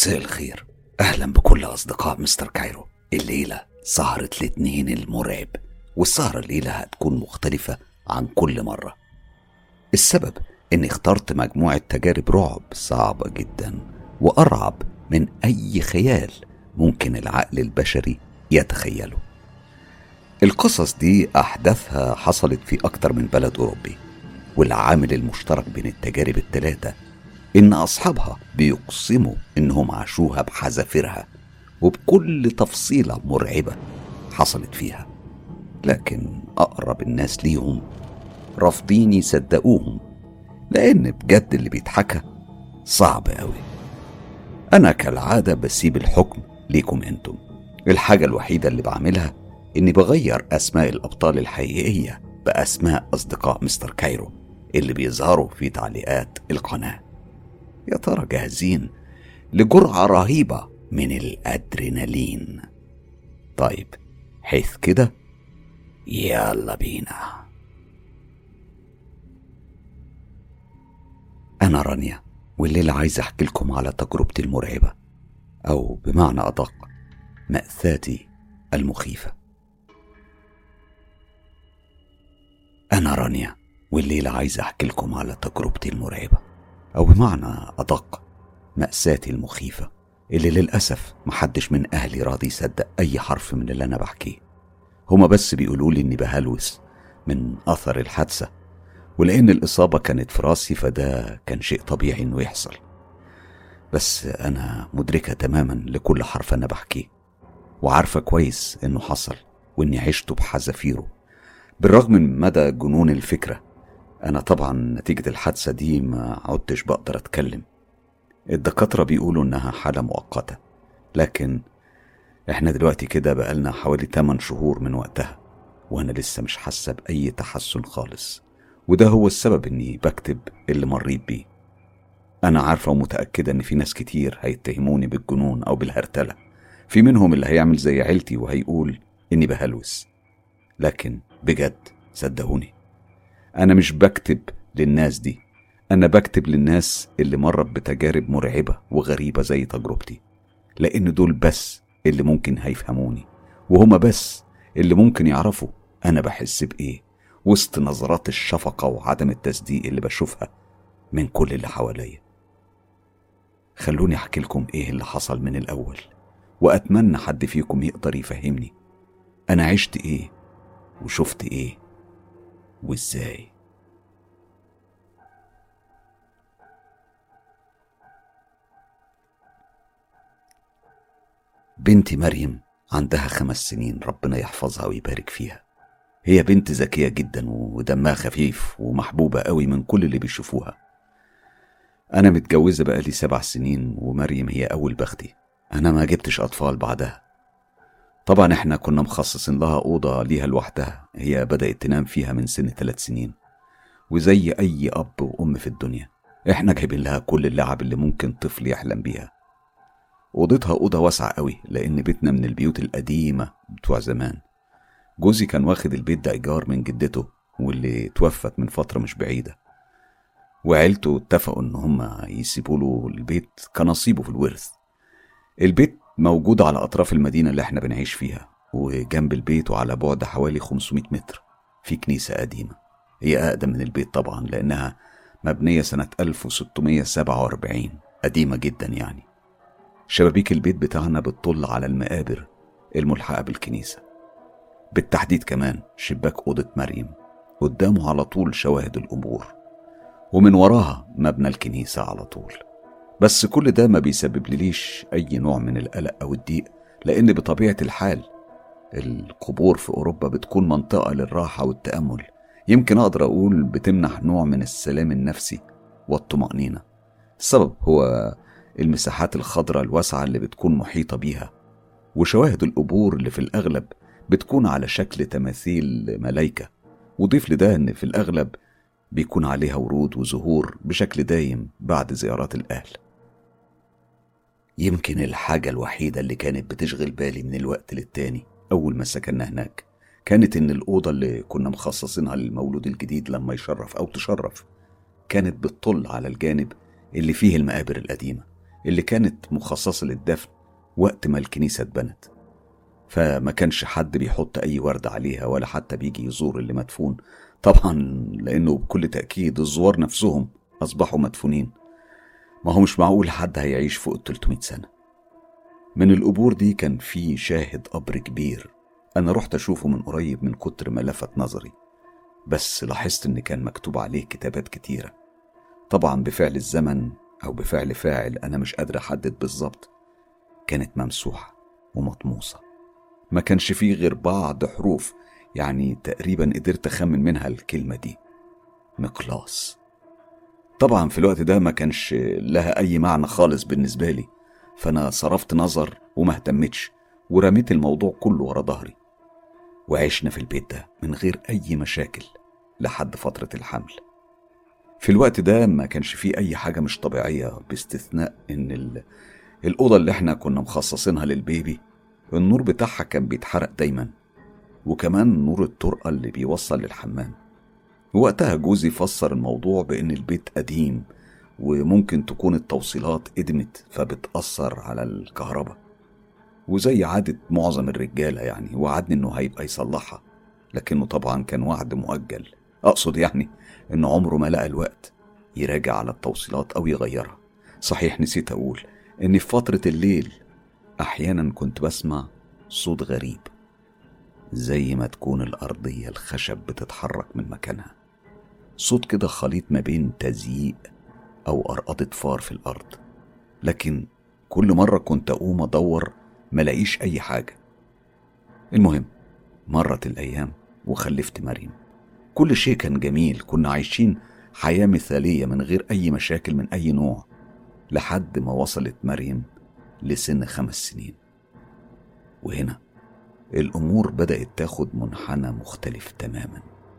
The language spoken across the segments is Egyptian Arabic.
مساء الخير أهلا بكل أصدقاء مستر كايرو الليلة سهرة الاتنين المرعب والسهرة الليلة هتكون مختلفة عن كل مرة السبب إني اخترت مجموعة تجارب رعب صعبة جدا وأرعب من أي خيال ممكن العقل البشري يتخيله القصص دي أحداثها حصلت في أكتر من بلد أوروبي والعامل المشترك بين التجارب التلاتة إن أصحابها بيقسموا إنهم عاشوها بحذافيرها وبكل تفصيلة مرعبة حصلت فيها لكن أقرب الناس ليهم رافضين يصدقوهم لأن بجد اللي بيتحكى صعب أوي أنا كالعادة بسيب الحكم ليكم أنتم الحاجة الوحيدة اللي بعملها إني بغير أسماء الأبطال الحقيقية بأسماء أصدقاء مستر كايرو اللي بيظهروا في تعليقات القناة يا ترى جاهزين لجرعة رهيبة من الأدرينالين طيب حيث كده يلا بينا أنا رانيا والليلة عايز أحكي لكم على تجربتي المرعبة أو بمعنى أدق مأساتي المخيفة أنا رانيا والليلة عايز أحكي لكم على تجربتي المرعبة أو بمعنى أدق مأساتي المخيفة اللي للأسف محدش من أهلي راضي يصدق أي حرف من اللي أنا بحكيه هما بس بيقولوا لي إني بهلوس من أثر الحادثة ولأن الإصابة كانت في راسي فده كان شيء طبيعي إنه يحصل بس أنا مدركة تماما لكل حرف أنا بحكيه وعارفة كويس إنه حصل وإني عشته بحذافيره بالرغم من مدى جنون الفكرة أنا طبعا نتيجة الحادثة دي ما عدتش بقدر أتكلم الدكاترة بيقولوا إنها حالة مؤقتة لكن إحنا دلوقتي كده بقالنا حوالي 8 شهور من وقتها وأنا لسه مش حاسة بأي تحسن خالص وده هو السبب إني بكتب اللي مريت بيه أنا عارفة ومتأكدة إن في ناس كتير هيتهموني بالجنون أو بالهرتلة في منهم اللي هيعمل زي عيلتي وهيقول إني بهلوس لكن بجد صدقوني أنا مش بكتب للناس دي أنا بكتب للناس اللي مرت بتجارب مرعبة وغريبة زي تجربتي لأن دول بس اللي ممكن هيفهموني وهما بس اللي ممكن يعرفوا أنا بحس بإيه وسط نظرات الشفقة وعدم التصديق اللي بشوفها من كل اللي حواليا خلوني أحكي لكم إيه اللي حصل من الأول وأتمنى حد فيكم يقدر يفهمني أنا عشت إيه وشفت إيه وإزاي بنتي مريم عندها خمس سنين ربنا يحفظها ويبارك فيها هي بنت ذكية جدا ودمها خفيف ومحبوبة قوي من كل اللي بيشوفوها أنا متجوزة بقالي سبع سنين ومريم هي أول بختي أنا ما جبتش أطفال بعدها طبعا احنا كنا مخصصين لها أوضة ليها لوحدها هي بدأت تنام فيها من سن ثلاث سنين وزي أي أب وأم في الدنيا احنا جايبين لها كل اللعب اللي ممكن طفل يحلم بيها أوضتها أوضة واسعة قوي لأن بيتنا من البيوت القديمة بتوع زمان جوزي كان واخد البيت ده إيجار من جدته واللي توفت من فترة مش بعيدة وعيلته اتفقوا إن هما يسيبوا له البيت كنصيبه في الورث البيت موجود على أطراف المدينة اللي احنا بنعيش فيها وجنب البيت وعلى بعد حوالي 500 متر في كنيسة قديمة هي أقدم من البيت طبعا لأنها مبنية سنة 1647 قديمة جدا يعني شبابيك البيت بتاعنا بتطل على المقابر الملحقة بالكنيسة بالتحديد كمان شباك أوضة مريم قدامه على طول شواهد القبور ومن وراها مبنى الكنيسة على طول بس كل ده ما بيسبب ليش أي نوع من القلق أو الضيق لأن بطبيعة الحال القبور في أوروبا بتكون منطقة للراحة والتأمل يمكن أقدر أقول بتمنح نوع من السلام النفسي والطمأنينة السبب هو المساحات الخضراء الواسعة اللي بتكون محيطة بيها وشواهد القبور اللي في الأغلب بتكون على شكل تماثيل ملايكة وضيف لده إن في الأغلب بيكون عليها ورود وزهور بشكل دايم بعد زيارات الأهل يمكن الحاجة الوحيدة اللي كانت بتشغل بالي من الوقت للتاني أول ما سكننا هناك كانت إن الأوضة اللي كنا مخصصينها للمولود الجديد لما يشرف أو تشرف كانت بتطل على الجانب اللي فيه المقابر القديمة اللي كانت مخصصة للدفن وقت ما الكنيسة اتبنت فما كانش حد بيحط أي ورد عليها ولا حتى بيجي يزور اللي مدفون طبعا لأنه بكل تأكيد الزوار نفسهم أصبحوا مدفونين ما هو مش معقول حد هيعيش فوق ال 300 سنة من القبور دي كان في شاهد قبر كبير أنا رحت أشوفه من قريب من كتر ما لفت نظري بس لاحظت إن كان مكتوب عليه كتابات كتيرة طبعا بفعل الزمن أو بفعل فاعل أنا مش قادر أحدد بالظبط كانت ممسوحة ومطموسة ما كانش فيه غير بعض حروف يعني تقريبا قدرت أخمن منها الكلمة دي مقلاص طبعا في الوقت ده ما كانش لها أي معنى خالص بالنسبة لي فأنا صرفت نظر وما اهتمتش ورميت الموضوع كله ورا ظهري وعشنا في البيت ده من غير أي مشاكل لحد فترة الحمل في الوقت ده ما كانش فيه أي حاجة مش طبيعية باستثناء إن ال... الأوضة اللي احنا كنا مخصصينها للبيبي النور بتاعها كان بيتحرق دايما وكمان نور الطرقة اللي بيوصل للحمام وقتها جوزي فسر الموضوع بإن البيت قديم وممكن تكون التوصيلات قدمت فبتأثر على الكهرباء وزي عادة معظم الرجالة يعني وعدني إنه هيبقى يصلحها لكنه طبعا كان وعد مؤجل أقصد يعني إنه عمره ما لقى الوقت يراجع على التوصيلات أو يغيرها صحيح نسيت أقول إن في فترة الليل أحيانا كنت بسمع صوت غريب زي ما تكون الأرضية الخشب بتتحرك من مكانها صوت كده خليط ما بين تزييق أو أرقطة فار في الأرض لكن كل مرة كنت أقوم أدور ملاقيش أي حاجة المهم مرت الأيام وخلفت مريم كل شيء كان جميل كنا عايشين حياة مثالية من غير أي مشاكل من أي نوع لحد ما وصلت مريم لسن خمس سنين وهنا الأمور بدأت تاخد منحنى مختلف تماما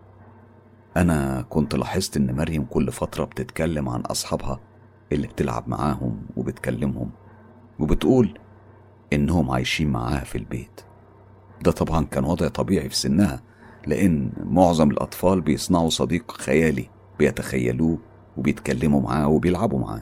أنا كنت لاحظت إن مريم كل فترة بتتكلم عن أصحابها اللي بتلعب معاهم وبتكلمهم وبتقول إنهم عايشين معاها في البيت ده طبعا كان وضع طبيعي في سنها لأن معظم الأطفال بيصنعوا صديق خيالي بيتخيلوه وبيتكلموا معاه وبيلعبوا معاه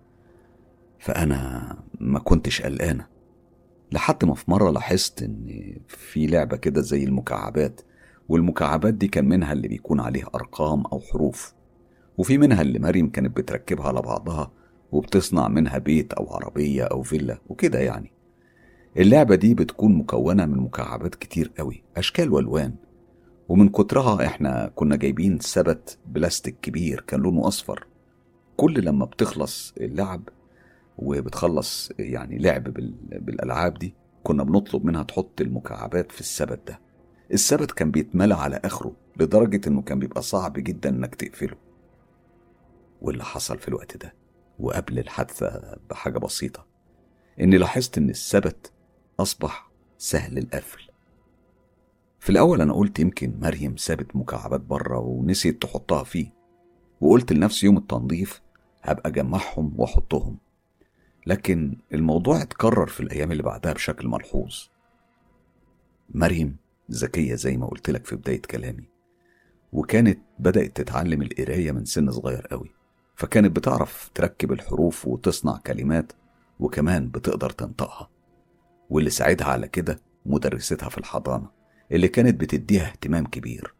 فأنا ما كنتش قلقانة لحد ما في مرة لاحظت إن في لعبة كده زي المكعبات والمكعبات دي كان منها اللي بيكون عليها أرقام أو حروف وفي منها اللي مريم كانت بتركبها على بعضها وبتصنع منها بيت أو عربية أو فيلا وكده يعني اللعبة دي بتكون مكونة من مكعبات كتير قوي أشكال وألوان ومن كترها احنا كنا جايبين سبت بلاستيك كبير كان لونه أصفر كل لما بتخلص اللعب وبتخلص يعني لعب بالألعاب دي كنا بنطلب منها تحط المكعبات في السبت ده السبت كان بيتملى على آخره لدرجة إنه كان بيبقى صعب جدا إنك تقفله واللي حصل في الوقت ده وقبل الحادثة بحاجة بسيطة إني لاحظت إن السبت أصبح سهل القفل في الأول أنا قلت يمكن مريم سابت مكعبات بره ونسيت تحطها فيه وقلت لنفسي يوم التنظيف هبقى أجمعهم وأحطهم لكن الموضوع اتكرر في الأيام اللي بعدها بشكل ملحوظ مريم ذكية زي ما قلت لك في بداية كلامي وكانت بدأت تتعلم القراية من سن صغير قوي فكانت بتعرف تركب الحروف وتصنع كلمات وكمان بتقدر تنطقها واللي ساعدها على كده مدرستها في الحضانة اللي كانت بتديها اهتمام كبير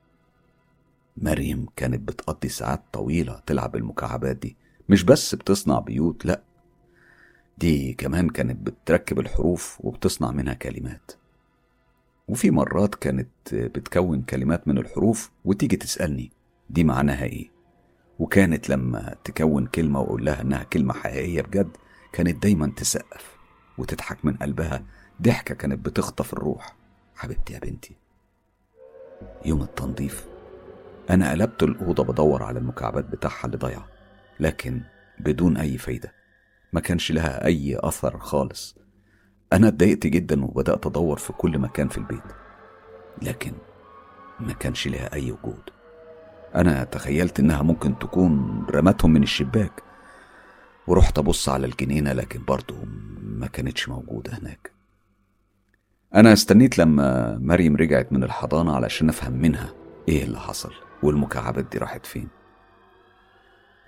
مريم كانت بتقضي ساعات طويلة تلعب المكعبات دي مش بس بتصنع بيوت لأ دي كمان كانت بتركب الحروف وبتصنع منها كلمات وفي مرات كانت بتكون كلمات من الحروف وتيجي تسألني دي معناها ايه وكانت لما تكون كلمة وأقول لها إنها كلمة حقيقية بجد كانت دايما تسقف وتضحك من قلبها ضحكة كانت بتخطف الروح حبيبتي يا بنتي يوم التنظيف أنا قلبت الأوضة بدور على المكعبات بتاعها اللي ضايعة لكن بدون أي فايدة ما كانش لها أي أثر خالص أنا اتضايقت جدا وبدأت أدور في كل مكان في البيت لكن ما كانش لها أي وجود أنا تخيلت إنها ممكن تكون رمتهم من الشباك ورحت أبص على الجنينة لكن برضه ما كانتش موجودة هناك أنا استنيت لما مريم رجعت من الحضانة علشان أفهم منها إيه اللي حصل والمكعبات دي راحت فين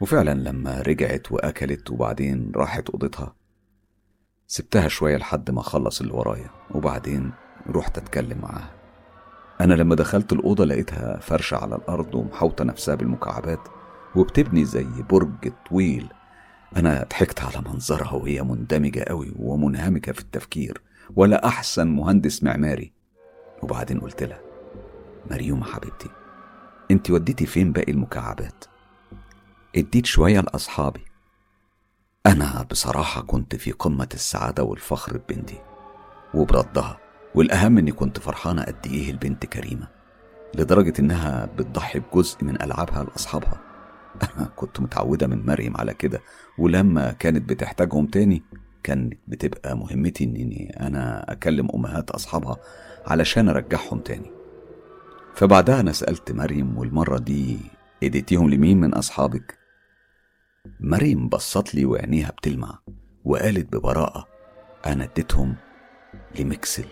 وفعلا لما رجعت وأكلت وبعدين راحت أوضتها سبتها شوية لحد ما أخلص اللي ورايا وبعدين رحت أتكلم معاها أنا لما دخلت الأوضة لقيتها فرشة على الأرض ومحوطة نفسها بالمكعبات وبتبني زي برج طويل أنا ضحكت على منظرها وهي مندمجة قوي ومنهمكة في التفكير ولا أحسن مهندس معماري وبعدين قلت لها مريومة حبيبتي انت وديتي فين باقي المكعبات اديت شوية لأصحابي أنا بصراحة كنت في قمة السعادة والفخر ببنتي وبردها والأهم إني كنت فرحانة قد إيه البنت كريمة لدرجة إنها بتضحي بجزء من ألعابها لأصحابها أنا كنت متعودة من مريم على كده ولما كانت بتحتاجهم تاني كانت بتبقى مهمتي إني أنا أكلم أمهات أصحابها علشان أرجعهم تاني فبعدها أنا سألت مريم والمرة دي اديتيهم لمين من أصحابك؟ مريم بصت لي وعينيها بتلمع وقالت ببراءة أنا اديتهم لمكسل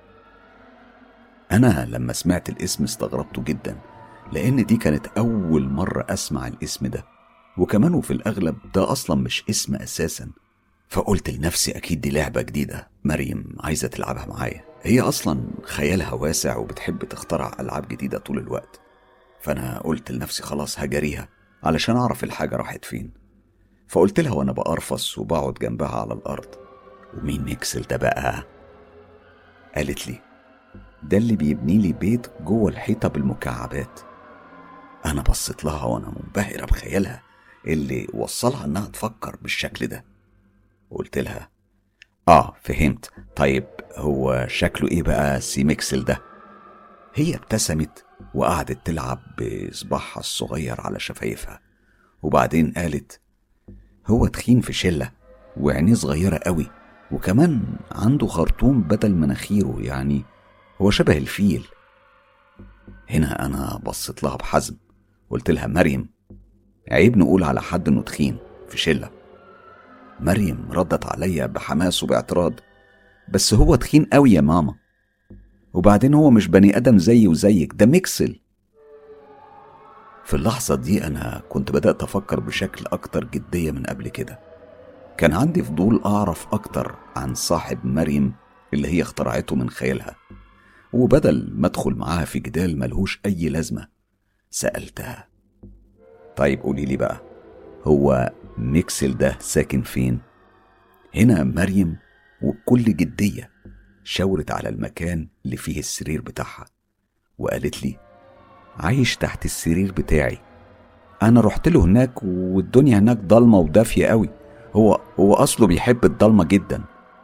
أنا لما سمعت الاسم استغربته جدا لأن دي كانت أول مرة أسمع الاسم ده وكمان وفي الأغلب ده أصلا مش اسم أساسا فقلت لنفسي أكيد دي لعبة جديدة مريم عايزة تلعبها معايا هي أصلا خيالها واسع وبتحب تخترع ألعاب جديدة طول الوقت فأنا قلت لنفسي خلاص هجريها علشان أعرف الحاجة راحت فين فقلت لها وأنا بقرفص وبقعد جنبها على الأرض ومين ميكسل ده بقى؟ قالت لي ده اللي بيبني لي بيت جوه الحيطة بالمكعبات أنا بصيت لها وأنا منبهرة بخيالها اللي وصلها إنها تفكر بالشكل ده قلت لها آه فهمت طيب هو شكله إيه بقى سي ميكسل ده هي ابتسمت وقعدت تلعب بصباعها الصغير على شفايفها وبعدين قالت هو تخين في شلة وعينيه صغيرة قوي وكمان عنده خرطوم بدل مناخيره يعني هو شبه الفيل هنا أنا بصيت لها بحزم قلت لها مريم عيب نقول على حد إنه تخين في شلة مريم ردت عليا بحماس وباعتراض بس هو تخين قوي يا ماما وبعدين هو مش بني آدم زيي وزيك ده ميكسل في اللحظة دي أنا كنت بدأت أفكر بشكل أكتر جدية من قبل كده كان عندي فضول أعرف أكتر عن صاحب مريم اللي هي اخترعته من خيالها وبدل ما أدخل معاها في جدال ملهوش أي لازمة سألتها طيب قولي لي بقى هو ميكسل ده ساكن فين؟ هنا مريم وبكل جدية شاورت على المكان اللي فيه السرير بتاعها وقالت لي عايش تحت السرير بتاعي انا رحت له هناك والدنيا هناك ضلمه ودافيه قوي هو هو اصله بيحب الضلمه جدا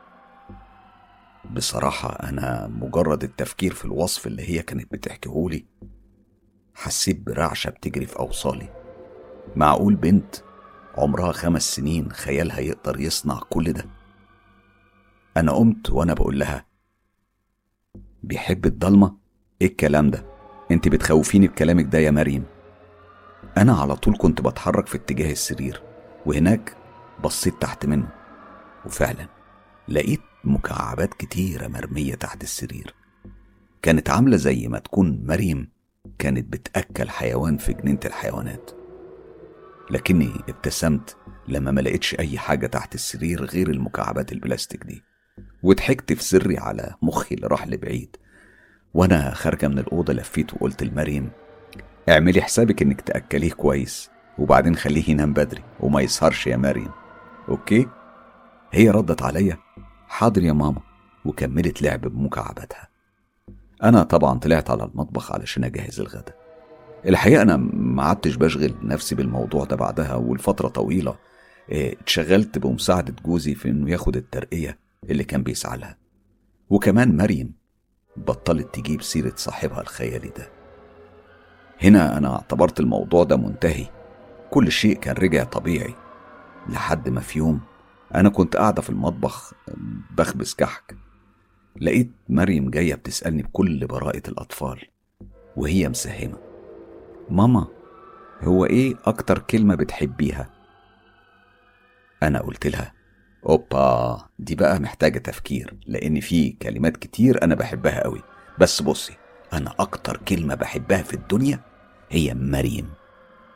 بصراحة أنا مجرد التفكير في الوصف اللي هي كانت بتحكيهولي حسيت برعشة بتجري في أوصالي معقول بنت عمرها خمس سنين خيالها يقدر يصنع كل ده أنا قمت وأنا بقول لها بيحب الضلمة؟ إيه الكلام ده؟ أنت بتخوفيني بكلامك ده يا مريم أنا على طول كنت بتحرك في اتجاه السرير وهناك بصيت تحت منه وفعلا لقيت مكعبات كتيرة مرمية تحت السرير كانت عاملة زي ما تكون مريم كانت بتأكل حيوان في جنينة الحيوانات لكني ابتسمت لما ما لقيتش أي حاجة تحت السرير غير المكعبات البلاستيك دي وضحكت في سري على مخي اللي راح لبعيد وانا خارجة من الأوضة لفيت وقلت لمريم اعملي حسابك انك تأكليه كويس وبعدين خليه ينام بدري وما يسهرش يا مريم اوكي هي ردت عليا حاضر يا ماما وكملت لعب بمكعباتها انا طبعا طلعت على المطبخ علشان اجهز الغدا الحقيقه انا ما عدتش بشغل نفسي بالموضوع ده بعدها والفتره طويله اه، اتشغلت بمساعده جوزي في انه ياخد الترقيه اللي كان بيسعى لها وكمان مريم بطلت تجيب سيره صاحبها الخيالي ده هنا انا اعتبرت الموضوع ده منتهي كل شيء كان رجع طبيعي لحد ما في يوم انا كنت قاعده في المطبخ بخبز كحك لقيت مريم جايه بتسالني بكل براءه الاطفال وهي مساهمه ماما هو ايه اكتر كلمه بتحبيها انا قلت لها اوبا دي بقى محتاجه تفكير لان في كلمات كتير انا بحبها قوي بس بصي انا اكتر كلمه بحبها في الدنيا هي مريم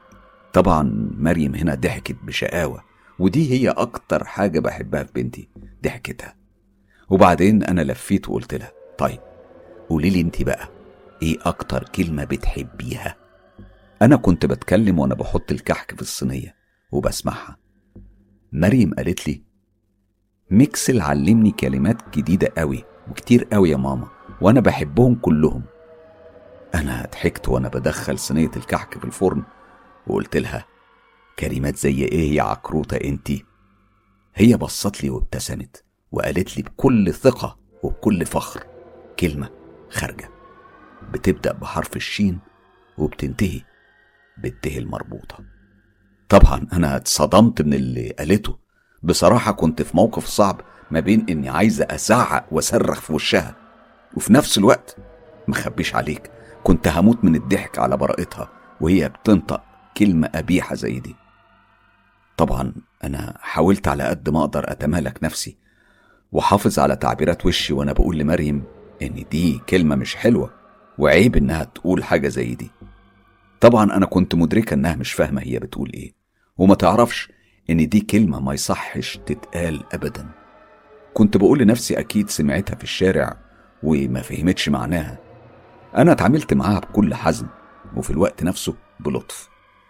طبعا مريم هنا ضحكت بشقاوة ودي هي أكتر حاجة بحبها في بنتي ضحكتها وبعدين أنا لفيت وقلت لها طيب قولي لي انت بقى ايه أكتر كلمة بتحبيها أنا كنت بتكلم وأنا بحط الكحك في الصينية وبسمعها مريم قالت لي ميكسل علمني كلمات جديدة قوي وكتير قوي يا ماما وأنا بحبهم كلهم أنا ضحكت وأنا بدخل صينية الكحك في الفرن وقلت لها كلمات زي إيه يا عكروتة إنتي هي بصت لي وابتسمت وقالت لي بكل ثقة وبكل فخر كلمة خارجة بتبدأ بحرف الشين وبتنتهي بالته المربوطة طبعا أنا اتصدمت من اللي قالته بصراحة كنت في موقف صعب ما بين إني عايزة أزعق وأصرخ في وشها وفي نفس الوقت مخبيش عليك كنت هموت من الضحك على براءتها وهي بتنطق كلمة قبيحة زي دي طبعا أنا حاولت على قد ما أقدر أتمالك نفسي وحافظ على تعبيرات وشي وأنا بقول لمريم إن دي كلمة مش حلوة وعيب إنها تقول حاجة زي دي طبعا أنا كنت مدركة إنها مش فاهمة هي بتقول إيه وما تعرفش إن دي كلمة ما يصحش تتقال أبدا كنت بقول لنفسي أكيد سمعتها في الشارع وما فهمتش معناها أنا اتعاملت معاها بكل حزم وفي الوقت نفسه بلطف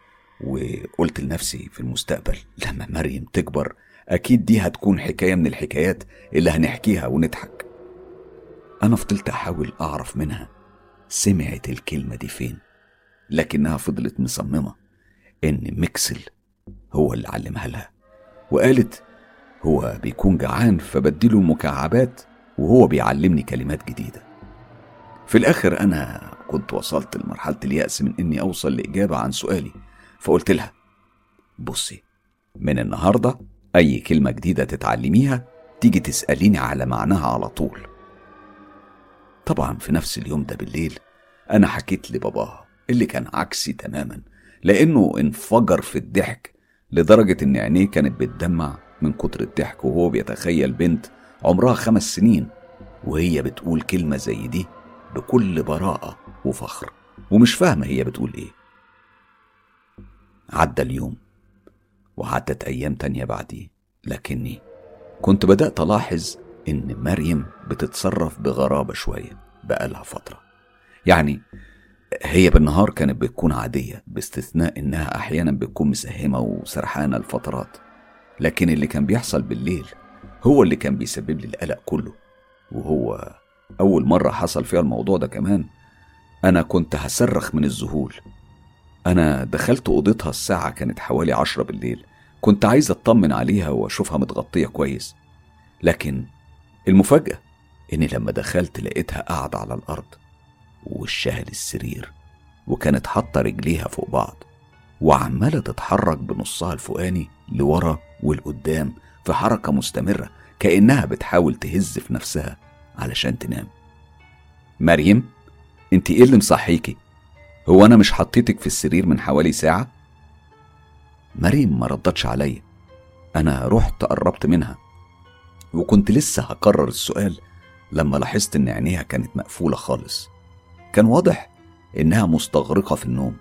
وقلت لنفسي في المستقبل لما مريم تكبر أكيد دي هتكون حكاية من الحكايات اللي هنحكيها ونضحك أنا فضلت أحاول أعرف منها سمعت الكلمة دي فين لكنها فضلت مصممة إن ميكسل هو اللي علمها لها وقالت هو بيكون جعان فبديله مكعبات وهو بيعلمني كلمات جديدة في الآخر أنا كنت وصلت لمرحلة اليأس من إني أوصل لإجابة عن سؤالي فقلت لها بصي من النهاردة أي كلمة جديدة تتعلميها تيجي تسأليني على معناها على طول طبعا في نفس اليوم ده بالليل أنا حكيت لباباها اللي كان عكسي تماما لأنه انفجر في الضحك لدرجة إن عينيه كانت بتدمع من كتر الضحك وهو بيتخيل بنت عمرها خمس سنين وهي بتقول كلمة زي دي بكل براءة وفخر ومش فاهمة هي بتقول إيه عدى اليوم وعدت أيام تانية بعديه لكني كنت بدأت ألاحظ إن مريم بتتصرف بغرابة شوية بقالها فترة يعني هي بالنهار كانت بتكون عادية باستثناء إنها أحيانا بتكون مسهمة وسرحانة الفترات لكن اللي كان بيحصل بالليل هو اللي كان بيسبب لي القلق كله وهو أول مرة حصل فيها الموضوع ده كمان أنا كنت هصرخ من الذهول أنا دخلت أوضتها الساعة كانت حوالي عشرة بالليل كنت عايز أطمن عليها وأشوفها متغطية كويس لكن المفاجأة إني لما دخلت لقيتها قاعدة على الأرض ووشها للسرير وكانت حاطة رجليها فوق بعض وعمالة تتحرك بنصها الفوقاني لورا والقدام في حركة مستمرة كأنها بتحاول تهز في نفسها علشان تنام مريم انت ايه اللي مصحيكي هو انا مش حطيتك في السرير من حوالي ساعة مريم ما ردتش عليا انا رحت قربت منها وكنت لسه هكرر السؤال لما لاحظت ان عينيها كانت مقفولة خالص كان واضح انها مستغرقة في النوم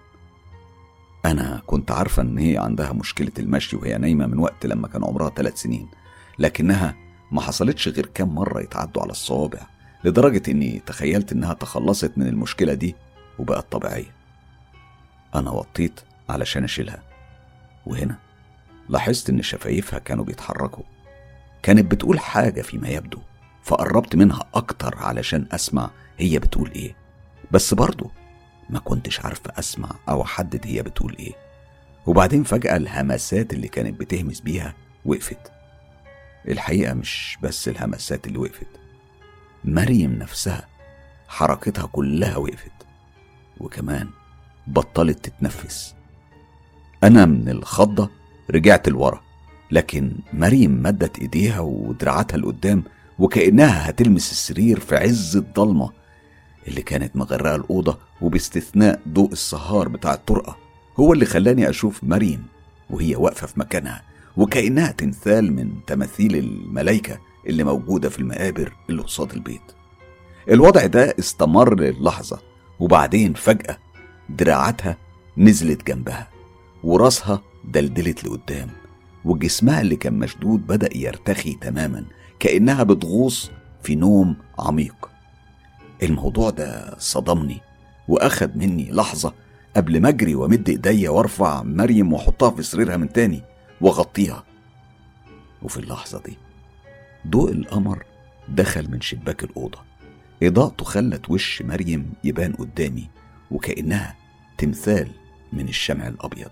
انا كنت عارفة ان هي عندها مشكلة المشي وهي نايمة من وقت لما كان عمرها ثلاث سنين لكنها ما حصلتش غير كام مرة يتعدوا على الصوابع لدرجة إني تخيلت إنها تخلصت من المشكلة دي وبقت طبيعية أنا وطيت علشان أشيلها وهنا لاحظت إن شفايفها كانوا بيتحركوا كانت بتقول حاجة فيما يبدو فقربت منها أكتر علشان أسمع هي بتقول إيه بس برضه ما كنتش عارفة أسمع أو أحدد هي بتقول إيه وبعدين فجأة الهمسات اللي كانت بتهمس بيها وقفت الحقيقة مش بس الهمسات اللي وقفت مريم نفسها حركتها كلها وقفت وكمان بطلت تتنفس أنا من الخضة رجعت لورا لكن مريم مدت إيديها ودراعاتها لقدام وكأنها هتلمس السرير في عز الضلمة اللي كانت مغرقة الأوضة وباستثناء ضوء السهار بتاع الطرقة هو اللي خلاني أشوف مريم وهي واقفة في مكانها وكأنها تمثال من تماثيل الملايكة اللي موجودة في المقابر اللي قصاد البيت الوضع ده استمر للحظة وبعدين فجأة دراعاتها نزلت جنبها وراسها دلدلت لقدام وجسمها اللي كان مشدود بدأ يرتخي تماما كأنها بتغوص في نوم عميق الموضوع ده صدمني وأخد مني لحظة قبل ما أجري وأمد إيديا وأرفع مريم وأحطها في سريرها من تاني وأغطيها وفي اللحظة دي ضوء القمر دخل من شباك الأوضة إضاءته خلت وش مريم يبان قدامي وكأنها تمثال من الشمع الأبيض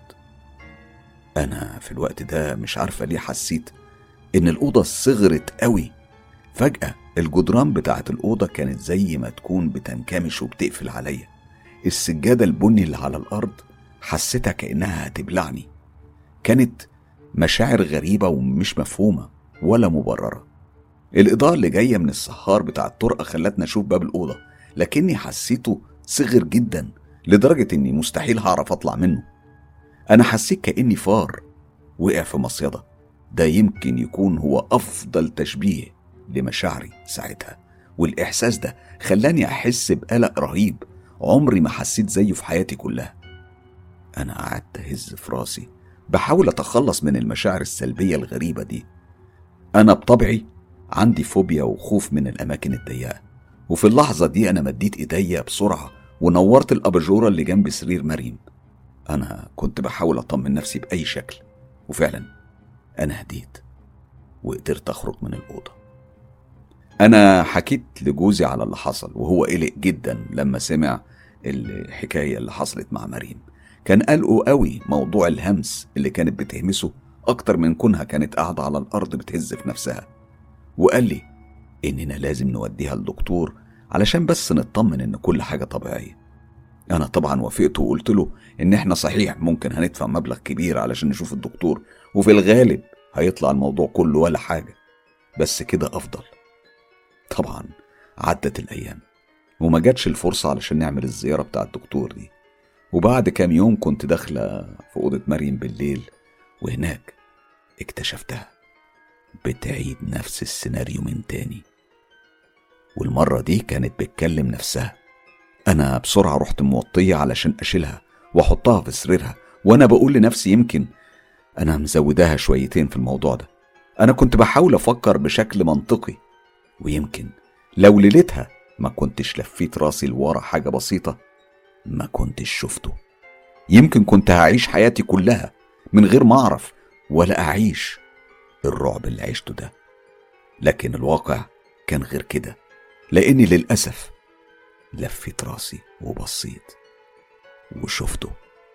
أنا في الوقت ده مش عارفة ليه حسيت إن الأوضة صغرت قوي فجأة الجدران بتاعت الأوضة كانت زي ما تكون بتنكمش وبتقفل عليا السجادة البني اللي على الأرض حسيتها كأنها هتبلعني كانت مشاعر غريبة ومش مفهومة ولا مبررة الإضاءة اللي جاية من السهار بتاع الطرقة خلتني أشوف باب الأوضة لكني حسيته صغر جدا لدرجة إني مستحيل هعرف أطلع منه أنا حسيت كأني فار وقع في مصيدة ده يمكن يكون هو أفضل تشبيه لمشاعري ساعتها والإحساس ده خلاني أحس بقلق رهيب عمري ما حسيت زيه في حياتي كلها أنا قعدت أهز في راسي بحاول أتخلص من المشاعر السلبية الغريبة دي أنا بطبعي عندي فوبيا وخوف من الأماكن الضيقة وفي اللحظة دي أنا مديت إيديا بسرعة ونورت الأباجورة اللي جنب سرير مريم أنا كنت بحاول أطمن نفسي بأي شكل وفعلا أنا هديت وقدرت أخرج من الأوضة أنا حكيت لجوزي على اللي حصل وهو قلق جدا لما سمع الحكاية اللي حصلت مع مريم كان قلقه قوي موضوع الهمس اللي كانت بتهمسه أكتر من كونها كانت قاعدة على الأرض بتهز في نفسها وقال لي إننا لازم نوديها لدكتور علشان بس نطمن إن كل حاجة طبيعية أنا طبعا وافقت وقلت له إن إحنا صحيح ممكن هندفع مبلغ كبير علشان نشوف الدكتور وفي الغالب هيطلع الموضوع كله ولا حاجة بس كده أفضل طبعا عدت الأيام وما جاتش الفرصة علشان نعمل الزيارة بتاع الدكتور دي وبعد كام يوم كنت داخلة في أوضة مريم بالليل وهناك اكتشفتها بتعيد نفس السيناريو من تاني والمرة دي كانت بتكلم نفسها أنا بسرعة رحت موطية علشان أشيلها وأحطها في سريرها وأنا بقول لنفسي يمكن أنا مزوداها شويتين في الموضوع ده أنا كنت بحاول أفكر بشكل منطقي ويمكن لو ليلتها ما كنتش لفيت راسي لورا حاجة بسيطة ما كنتش شفته يمكن كنت هعيش حياتي كلها من غير ما أعرف ولا أعيش الرعب اللي عشته ده لكن الواقع كان غير كده لاني للاسف لفيت راسي وبصيت وشفته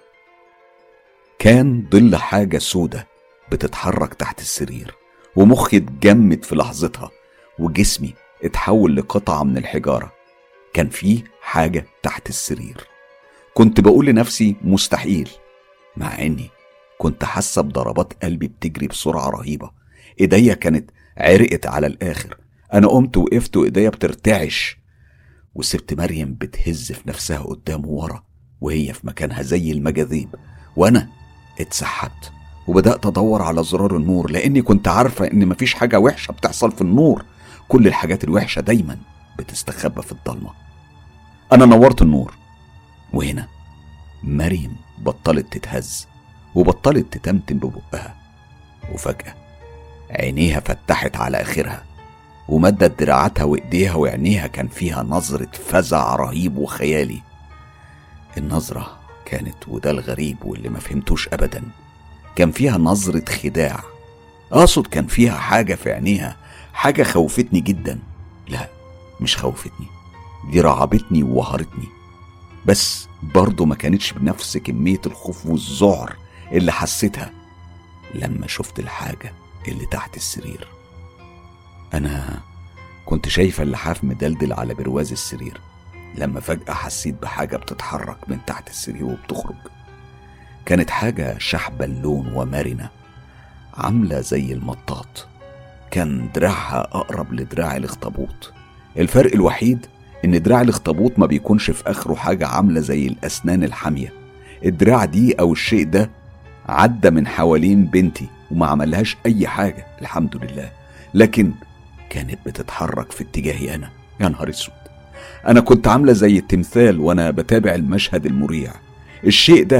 كان ظل حاجه سودة بتتحرك تحت السرير ومخي اتجمد في لحظتها وجسمي اتحول لقطعه من الحجاره كان فيه حاجه تحت السرير كنت بقول لنفسي مستحيل مع اني كنت حاسه بضربات قلبي بتجري بسرعه رهيبه ايديا كانت عرقت على الاخر انا قمت وقفت وايديا بترتعش وسبت مريم بتهز في نفسها قدام ورا وهي في مكانها زي المجاذيب وانا اتسحبت وبدات ادور على زرار النور لاني كنت عارفه ان مفيش حاجه وحشه بتحصل في النور كل الحاجات الوحشه دايما بتستخبى في الضلمه انا نورت النور وهنا مريم بطلت تتهز وبطلت تتمتم ببقها وفجأة عينيها فتحت على آخرها ومدت دراعاتها وإيديها وعينيها كان فيها نظرة فزع رهيب وخيالي النظرة كانت وده الغريب واللي ما فهمتوش أبدا كان فيها نظرة خداع أقصد كان فيها حاجة في عينيها حاجة خوفتني جدا لا مش خوفتني دي رعبتني ووهرتني بس برضه ما كانتش بنفس كمية الخوف والذعر اللي حسيتها لما شفت الحاجة اللي تحت السرير أنا كنت شايفة اللحاف مدلدل على برواز السرير لما فجأة حسيت بحاجة بتتحرك من تحت السرير وبتخرج كانت حاجة شحبة اللون ومرنة عاملة زي المطاط كان دراعها أقرب لدراع الأخطبوط الفرق الوحيد إن دراع الأخطبوط ما بيكونش في آخره حاجة عاملة زي الأسنان الحامية الدراع دي أو الشيء ده عدى من حوالين بنتي وما عملهاش أي حاجة الحمد لله لكن كانت بتتحرك في اتجاهي أنا يا نهار اسود أنا كنت عاملة زي التمثال وأنا بتابع المشهد المريع الشيء ده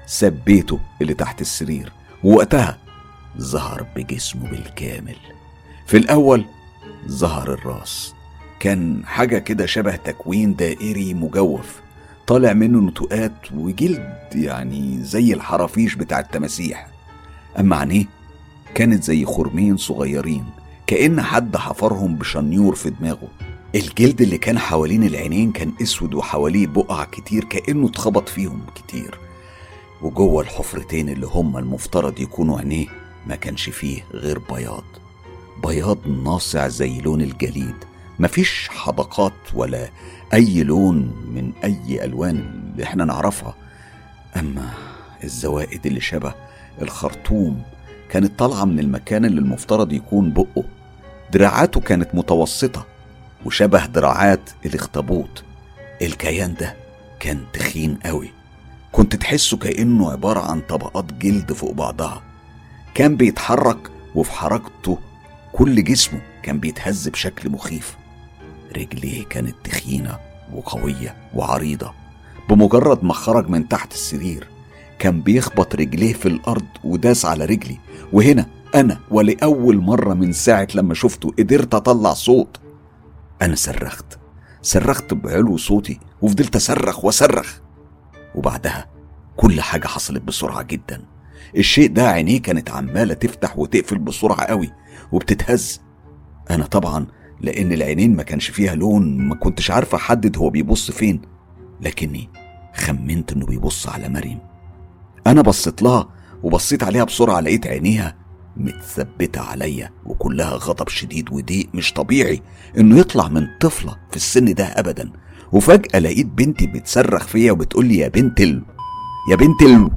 ساب بيته اللي تحت السرير ووقتها ظهر بجسمه بالكامل في الأول ظهر الراس كان حاجة كده شبه تكوين دائري مجوف طالع منه نتوءات وجلد يعني زي الحرافيش بتاع التماسيح أما عينيه كانت زي خرمين صغيرين كأن حد حفرهم بشنيور في دماغه الجلد اللي كان حوالين العينين كان اسود وحواليه بقع كتير كأنه اتخبط فيهم كتير وجوه الحفرتين اللي هما المفترض يكونوا عينيه ما كانش فيه غير بياض بياض ناصع زي لون الجليد مفيش حدقات ولا أي لون من أي ألوان اللي احنا نعرفها أما الزوائد اللي شبه الخرطوم كانت طالعة من المكان اللي المفترض يكون بقه دراعاته كانت متوسطة وشبه دراعات الاخطبوط الكيان ده كان تخين قوي كنت تحسه كأنه عبارة عن طبقات جلد فوق بعضها كان بيتحرك وفي حركته كل جسمه كان بيتهز بشكل مخيف رجليه كانت تخينة وقوية وعريضة بمجرد ما خرج من تحت السرير كان بيخبط رجليه في الأرض وداس على رجلي وهنا أنا ولأول مرة من ساعة لما شفته قدرت أطلع صوت أنا صرخت صرخت بعلو صوتي وفضلت أصرخ وأصرخ وبعدها كل حاجة حصلت بسرعة جدا الشيء ده عينيه كانت عمالة تفتح وتقفل بسرعة قوي وبتتهز أنا طبعا لأن العينين ما كانش فيها لون ما كنتش عارف أحدد هو بيبص فين لكني خمنت إنه بيبص على مريم أنا بصيت لها وبصيت عليها بسرعة لقيت عينيها متثبتة عليا وكلها غضب شديد وضيق مش طبيعي إنه يطلع من طفلة في السن ده أبدا وفجأة لقيت بنتي بتصرخ فيا وبتقول لي يا بنت ال... يا بنت ال...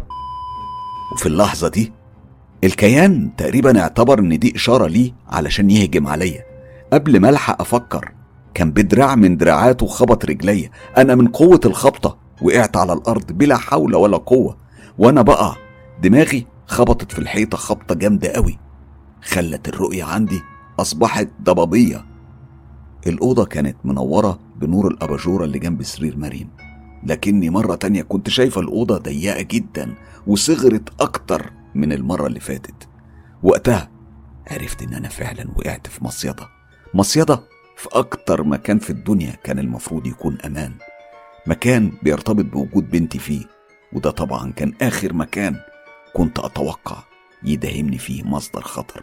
وفي اللحظة دي الكيان تقريبا اعتبر ان دي اشارة ليه علشان يهجم عليا قبل ما الحق افكر كان بدراع من دراعاته خبط رجليا انا من قوة الخبطة وقعت على الارض بلا حول ولا قوة وانا بقع دماغي خبطت في الحيطة خبطة جامدة قوي خلت الرؤية عندي أصبحت ضبابية الأوضة كانت منورة بنور الأباجورة اللي جنب سرير مريم لكني مرة تانية كنت شايفة الأوضة ضيقة جدا وصغرت أكتر من المرة اللي فاتت وقتها عرفت إن أنا فعلا وقعت في مصيدة مصيدة في أكتر مكان في الدنيا كان المفروض يكون أمان مكان بيرتبط بوجود بنتي فيه وده طبعا كان آخر مكان كنت أتوقع يداهمني فيه مصدر خطر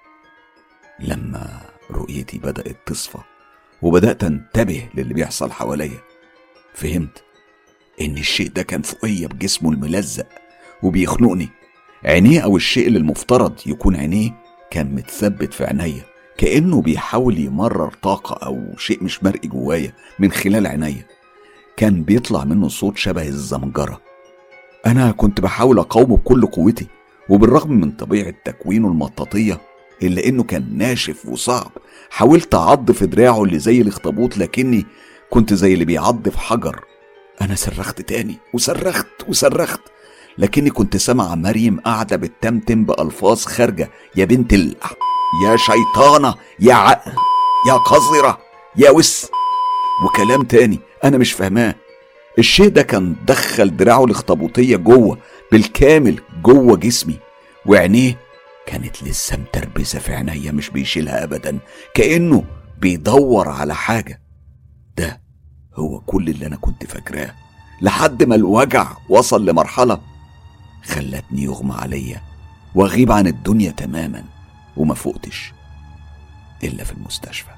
لما رؤيتي بدأت تصفى وبدأت أنتبه للي بيحصل حواليا فهمت إن الشيء ده كان فوقيا بجسمه الملزق وبيخنقني عينيه أو الشيء اللي المفترض يكون عينيه كان متثبت في عينيا كأنه بيحاول يمرر طاقة أو شيء مش مرئي جوايا من خلال عينيا كان بيطلع منه صوت شبه الزمجرة أنا كنت بحاول أقاومه بكل قوتي وبالرغم من طبيعة تكوينه المطاطية إلا إنه كان ناشف وصعب حاولت أعض في دراعه اللي زي الأخطبوط لكني كنت زي اللي بيعض في حجر أنا صرخت تاني وصرخت وصرخت لكني كنت سامع مريم قاعدة بتتمتم بألفاظ خارجة يا بنت ال يا شيطانة يا ع... يا قذرة يا وس وكلام تاني أنا مش فاهماه الشيء ده كان دخل دراعه الاخطبوطية جوه بالكامل جوه جسمي وعينيه كانت لسه متربسة في عينيا مش بيشيلها أبدا كأنه بيدور على حاجة ده هو كل اللي أنا كنت فاكراه لحد ما الوجع وصل لمرحلة خلتني يغمى عليا واغيب عن الدنيا تماما وما فقتش إلا في المستشفى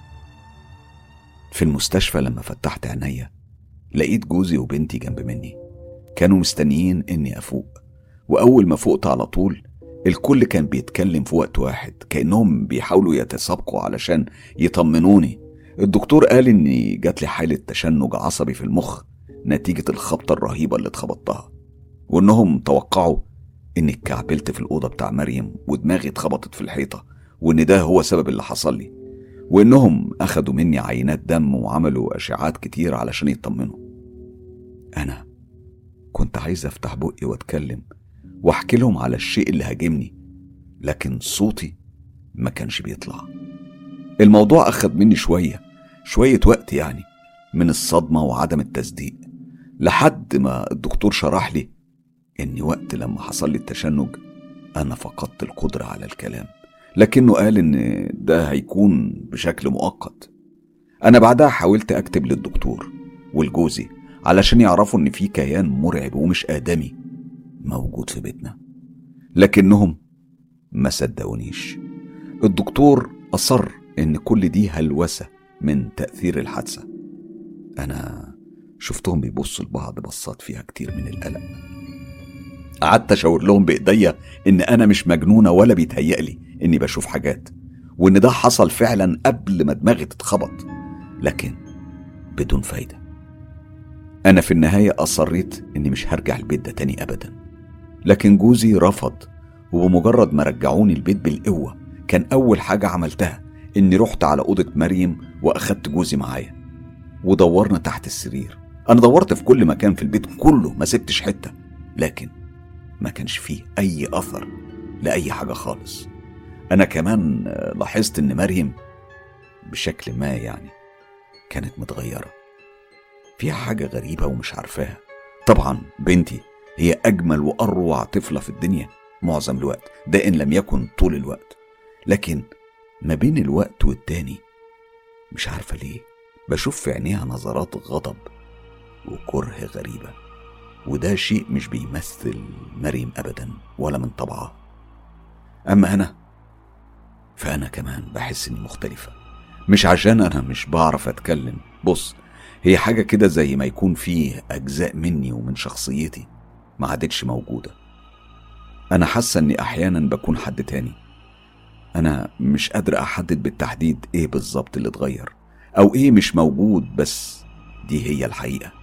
في المستشفى لما فتحت عينيا لقيت جوزي وبنتي جنب مني كانوا مستنيين إني أفوق وأول ما فقت على طول الكل كان بيتكلم في وقت واحد كأنهم بيحاولوا يتسابقوا علشان يطمنوني الدكتور قال إني جات لي حالة تشنج عصبي في المخ نتيجة الخبطة الرهيبة اللي اتخبطتها وإنهم توقعوا إني اتكعبلت في الأوضة بتاع مريم ودماغي اتخبطت في الحيطة وإن ده هو سبب اللي حصل لي وإنهم أخدوا مني عينات دم وعملوا أشعات كتير علشان يطمنوا أنا كنت عايز أفتح بقي وأتكلم وأحكي لهم على الشيء اللي هاجمني لكن صوتي ما كانش بيطلع الموضوع أخد مني شوية شوية وقت يعني من الصدمة وعدم التصديق لحد ما الدكتور شرح لي إن وقت لما حصل لي التشنج أنا فقدت القدرة على الكلام لكنه قال إن ده هيكون بشكل مؤقت أنا بعدها حاولت أكتب للدكتور والجوزي علشان يعرفوا إن في كيان مرعب ومش آدمي موجود في بيتنا لكنهم ما صدقونيش الدكتور أصر إن كل دي هلوسة من تأثير الحادثة أنا شفتهم بيبصوا لبعض بصات فيها كتير من القلق قعدت أشاور لهم بإيديا إن أنا مش مجنونة ولا بيتهيألي إني بشوف حاجات وإن ده حصل فعلا قبل ما دماغي تتخبط لكن بدون فايدة أنا في النهاية أصريت إني مش هرجع البيت ده تاني أبدا لكن جوزي رفض وبمجرد ما رجعوني البيت بالقوة كان أول حاجة عملتها إني رحت على أوضة مريم وأخدت جوزي معايا ودورنا تحت السرير أنا دورت في كل مكان في البيت كله ما سبتش حتة لكن ما كانش فيه أي أثر لأي حاجة خالص أنا كمان لاحظت إن مريم بشكل ما يعني كانت متغيرة فيها حاجة غريبة ومش عارفاها طبعا بنتي هي أجمل وأروع طفلة في الدنيا معظم الوقت ده إن لم يكن طول الوقت لكن ما بين الوقت والتاني مش عارفة ليه بشوف في عينيها نظرات غضب وكره غريبة وده شيء مش بيمثل مريم أبدا ولا من طبعها أما أنا فأنا كمان بحس إني مختلفة مش عشان أنا مش بعرف أتكلم بص هي حاجة كده زي ما يكون فيه أجزاء مني ومن شخصيتي ما عادتش موجودة أنا حاسة إني أحيانا بكون حد تاني أنا مش قادر أحدد بالتحديد إيه بالظبط اللي اتغير أو إيه مش موجود بس دي هي الحقيقة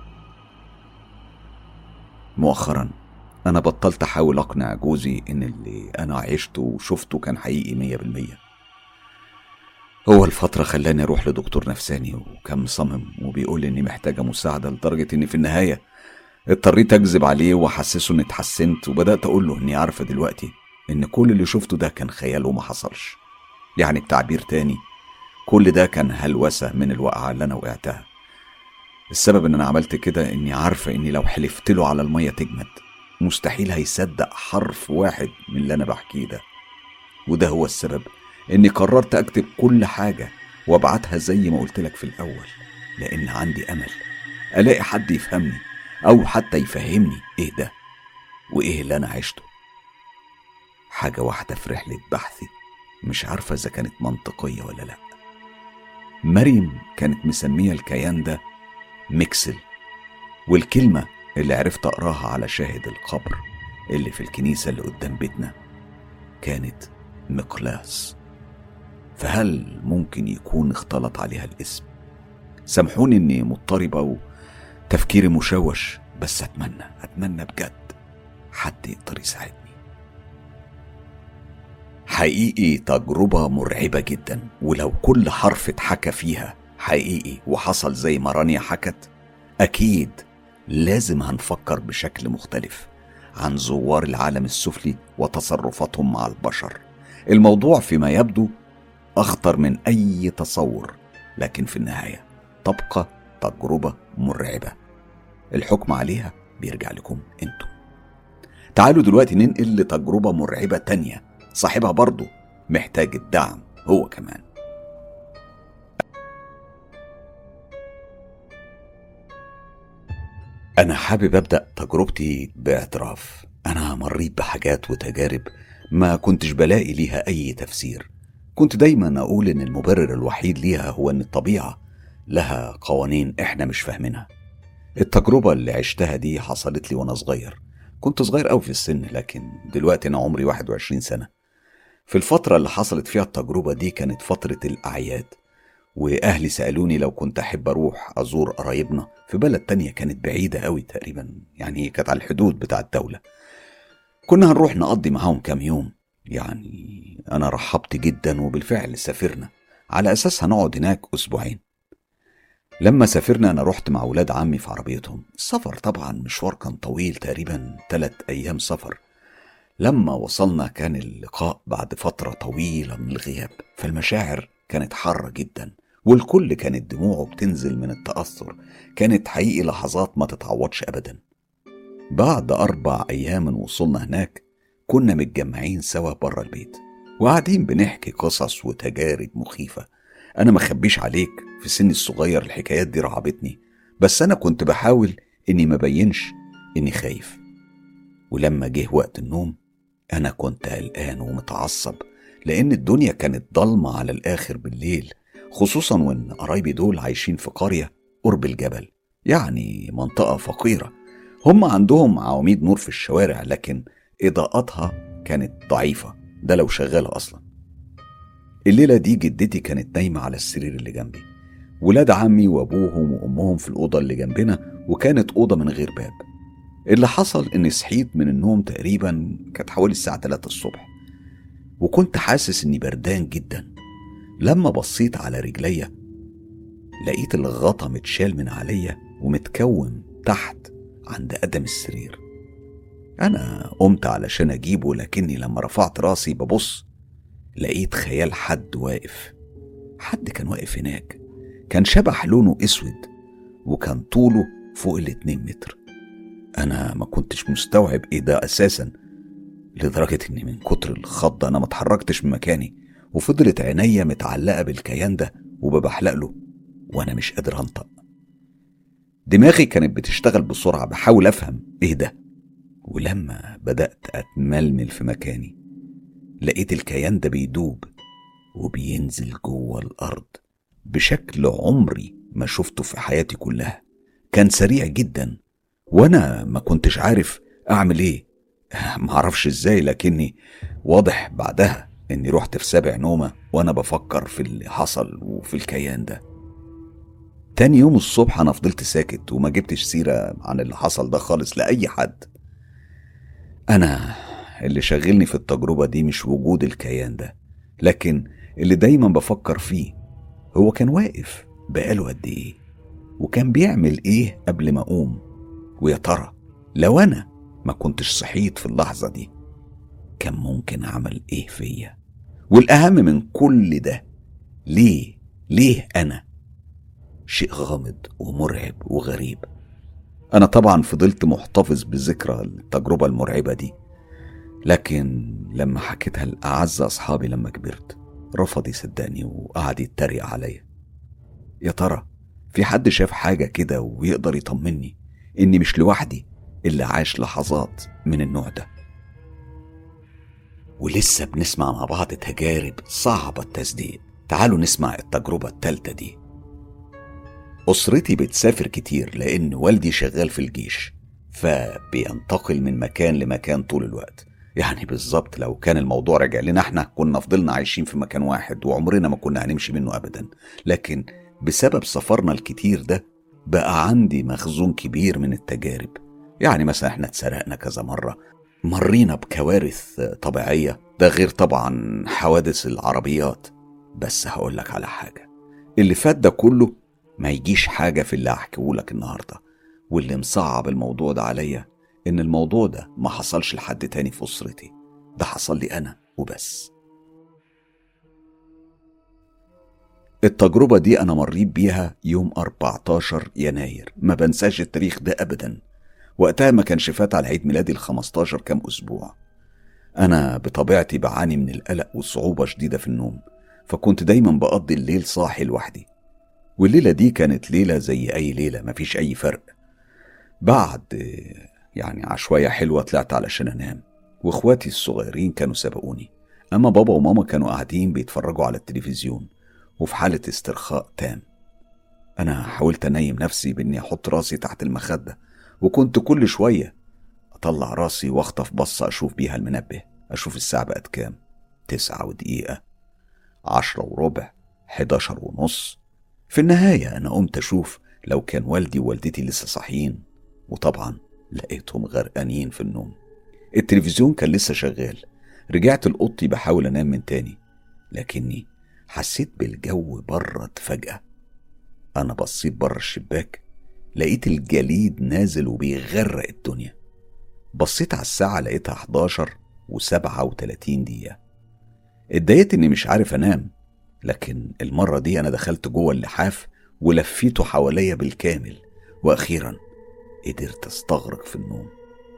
مؤخرا أنا بطلت أحاول أقنع جوزي إن اللي أنا عشته وشفته كان حقيقي مية بالمية هو الفترة خلاني أروح لدكتور نفساني وكان مصمم وبيقول إني محتاجة مساعدة لدرجة إني في النهاية اضطريت أكذب عليه وأحسسه إني اتحسنت وبدأت أقول له إني عارفة دلوقتي إن كل اللي شفته ده كان خيال وما حصلش يعني بتعبير تاني كل ده كان هلوسة من الوقعة اللي أنا وقعتها السبب إن أنا عملت كده إني عارفة إني لو حلفت له على المية تجمد مستحيل هيصدق حرف واحد من اللي أنا بحكيه ده وده هو السبب إني قررت أكتب كل حاجة وأبعتها زي ما قلت لك في الأول لأن عندي أمل ألاقي حد يفهمني أو حتى يفهمني إيه ده وإيه اللي أنا عشته حاجة واحدة في رحلة بحثي مش عارفة إذا كانت منطقية ولا لأ مريم كانت مسمية الكيان ده ميكسل والكلمة اللي عرفت أقراها على شاهد القبر اللي في الكنيسة اللي قدام بيتنا كانت مقلاس فهل ممكن يكون اختلط عليها الاسم سامحوني اني مضطربة وتفكيري مشوش بس اتمنى اتمنى بجد حد يقدر يساعدني حقيقي تجربة مرعبة جدا ولو كل حرف اتحكى فيها حقيقي وحصل زي ما رانيا حكت أكيد لازم هنفكر بشكل مختلف عن زوار العالم السفلي وتصرفاتهم مع البشر الموضوع فيما يبدو أخطر من أي تصور لكن في النهاية تبقى تجربة مرعبة الحكم عليها بيرجع لكم انتم تعالوا دلوقتي ننقل لتجربة مرعبة تانية صاحبها برضه محتاج الدعم هو كمان أنا حابب أبدأ تجربتي باعتراف أنا مريت بحاجات وتجارب ما كنتش بلاقي ليها أي تفسير كنت دايما أقول إن المبرر الوحيد ليها هو إن الطبيعة لها قوانين إحنا مش فاهمينها التجربة اللي عشتها دي حصلت لي وأنا صغير كنت صغير أوي في السن لكن دلوقتي أنا عمري 21 سنة في الفترة اللي حصلت فيها التجربة دي كانت فترة الأعياد وأهلي سألوني لو كنت أحب أروح أزور قرايبنا في بلد تانية كانت بعيدة أوي تقريبا يعني كانت على الحدود بتاع الدولة كنا هنروح نقضي معاهم كام يوم يعني أنا رحبت جدا وبالفعل سافرنا على أساس هنقعد هناك أسبوعين لما سافرنا أنا رحت مع ولاد عمي في عربيتهم السفر طبعا مشوار كان طويل تقريبا ثلاث أيام سفر لما وصلنا كان اللقاء بعد فترة طويلة من الغياب فالمشاعر كانت حارة جدا والكل كانت دموعه بتنزل من التأثر كانت حقيقي لحظات ما تتعوضش أبدا بعد أربع أيام من وصولنا هناك كنا متجمعين سوا بره البيت وقاعدين بنحكي قصص وتجارب مخيفة أنا مخبيش عليك في سني الصغير الحكايات دي رعبتني بس أنا كنت بحاول إني ما بينش إني خايف ولما جه وقت النوم أنا كنت قلقان ومتعصب لأن الدنيا كانت ضلمة على الآخر بالليل خصوصا وإن قرايبي دول عايشين في قرية قرب الجبل يعني منطقة فقيرة هم عندهم عواميد نور في الشوارع لكن إضاءتها كانت ضعيفة ده لو شغالة أصلا الليلة دي جدتي كانت نايمة على السرير اللي جنبي ولاد عمي وأبوهم وأمهم في الأوضة اللي جنبنا وكانت أوضة من غير باب اللي حصل إني صحيت من النوم تقريبا كانت حوالي الساعة 3 الصبح وكنت حاسس إني بردان جدا لما بصيت على رجليا لقيت الغطا متشال من عليا ومتكوم تحت عند قدم السرير أنا قمت علشان أجيبه لكني لما رفعت راسي ببص لقيت خيال حد واقف حد كان واقف هناك كان شبح لونه اسود وكان طوله فوق الاتنين متر انا ما كنتش مستوعب ايه ده اساسا لدرجة اني من كتر الخض انا ما اتحركتش من مكاني وفضلت عينيا متعلقة بالكيان ده وببحلق له وانا مش قادر انطق دماغي كانت بتشتغل بسرعة بحاول افهم ايه ده ولما بدأت اتململ في مكاني لقيت الكيان ده بيدوب وبينزل جوه الارض بشكل عمري ما شفته في حياتي كلها كان سريع جدا وانا ما كنتش عارف اعمل ايه معرفش ازاي لكني واضح بعدها اني رحت في سابع نومه وانا بفكر في اللي حصل وفي الكيان ده تاني يوم الصبح انا فضلت ساكت وما جبتش سيره عن اللي حصل ده خالص لاي حد انا اللي شغلني في التجربه دي مش وجود الكيان ده لكن اللي دايما بفكر فيه هو كان واقف بقاله قد ايه وكان بيعمل ايه قبل ما اقوم ويا ترى لو انا ما كنتش صحيت في اللحظه دي كان ممكن اعمل ايه فيا والاهم من كل ده ليه ليه انا شيء غامض ومرعب وغريب انا طبعا فضلت محتفظ بذكرى التجربه المرعبه دي لكن لما حكيتها لاعز اصحابي لما كبرت رفض يصدقني وقعد يتريق عليا يا ترى في حد شاف حاجه كده ويقدر يطمني اني مش لوحدي اللي عاش لحظات من النوع ده ولسه بنسمع مع بعض تجارب صعبة التصديق تعالوا نسمع التجربة التالتة دي أسرتي بتسافر كتير لأن والدي شغال في الجيش فبينتقل من مكان لمكان طول الوقت يعني بالظبط لو كان الموضوع رجع لنا احنا كنا فضلنا عايشين في مكان واحد وعمرنا ما كنا هنمشي منه ابدا لكن بسبب سفرنا الكتير ده بقى عندي مخزون كبير من التجارب يعني مثلا احنا اتسرقنا كذا مرة مرينا بكوارث طبيعية ده غير طبعا حوادث العربيات بس هقولك على حاجة اللي فات ده كله ما يجيش حاجة في اللي هحكيهولك النهاردة واللي مصعب الموضوع ده عليا إن الموضوع ده ما حصلش لحد تاني في أسرتي ده حصل لي أنا وبس التجربة دي أنا مريت بيها يوم 14 يناير ما بنساش التاريخ ده أبدا وقتها ما كانش فات على عيد ميلادي ال 15 كام أسبوع أنا بطبيعتي بعاني من القلق وصعوبة شديدة في النوم فكنت دايما بقضي الليل صاحي لوحدي والليلة دي كانت ليلة زي أي ليلة مفيش أي فرق بعد يعني عشوائية حلوة طلعت علشان أنام وإخواتي الصغيرين كانوا سبقوني أما بابا وماما كانوا قاعدين بيتفرجوا على التلفزيون وفي حالة استرخاء تام أنا حاولت أنيم نفسي بإني أحط راسي تحت المخدة وكنت كل شوية أطلع راسي وأخطف بصة أشوف بيها المنبه أشوف الساعة بقت كام تسعة ودقيقة عشرة وربع حداشر ونص في النهاية أنا قمت أشوف لو كان والدي ووالدتي لسه صاحيين وطبعا لقيتهم غرقانين في النوم التلفزيون كان لسه شغال رجعت لأوضتي بحاول أنام من تاني لكني حسيت بالجو برد فجأة أنا بصيت بره الشباك لقيت الجليد نازل وبيغرق الدنيا بصيت على الساعة لقيتها 11 وسبعة وتلاتين دقيقة اتضايقت إني مش عارف أنام لكن المرة دي أنا دخلت جوه اللحاف ولفيته حواليا بالكامل وأخيرا قدرت استغرق في النوم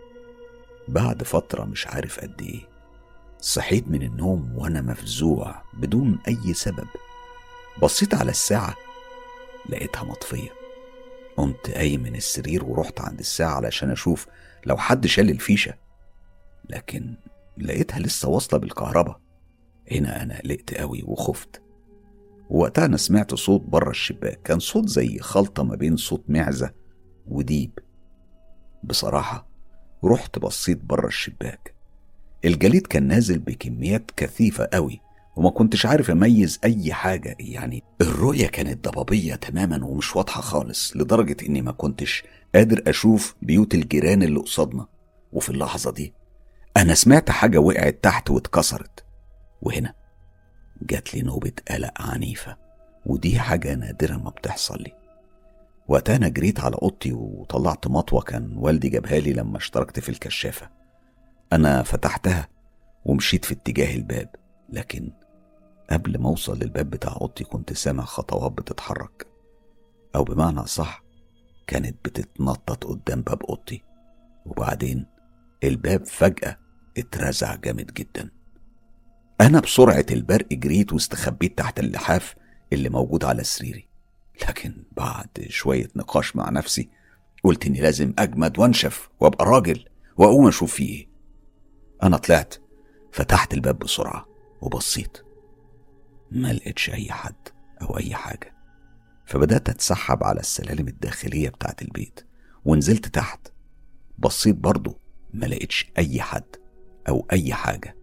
بعد فترة مش عارف قد ايه صحيت من النوم وانا مفزوع بدون اي سبب بصيت على الساعة لقيتها مطفية قمت قايم من السرير ورحت عند الساعة علشان اشوف لو حد شال الفيشة لكن لقيتها لسه واصلة بالكهرباء هنا انا قلقت قوي وخفت وقتها انا سمعت صوت بره الشباك كان صوت زي خلطة ما بين صوت معزة وديب بصراحة رحت بصيت بره الشباك الجليد كان نازل بكميات كثيفة قوي وما كنتش عارف اميز اي حاجة يعني الرؤية كانت ضبابية تماما ومش واضحة خالص لدرجة اني ما كنتش قادر اشوف بيوت الجيران اللي قصادنا وفي اللحظة دي انا سمعت حاجة وقعت تحت واتكسرت وهنا جات لي نوبة قلق عنيفة ودي حاجة نادرة ما بتحصل لي وقتها أنا جريت على أوضتي وطلعت مطوة كان والدي جابها لي لما اشتركت في الكشافة أنا فتحتها ومشيت في اتجاه الباب لكن قبل ما أوصل للباب بتاع أوضتي كنت سامع خطوات بتتحرك أو بمعنى صح كانت بتتنطط قدام باب أوضتي وبعدين الباب فجأة اترزع جامد جدا أنا بسرعة البرق جريت واستخبيت تحت اللحاف اللي موجود على سريري لكن بعد شوية نقاش مع نفسي قلت إني لازم أجمد وأنشف وأبقى راجل وأقوم أشوف فيه إيه أنا طلعت فتحت الباب بسرعة وبصيت ما لقيتش أي حد أو أي حاجة فبدأت أتسحب على السلالم الداخلية بتاعت البيت ونزلت تحت بصيت برضه ما لقيتش أي حد أو أي حاجة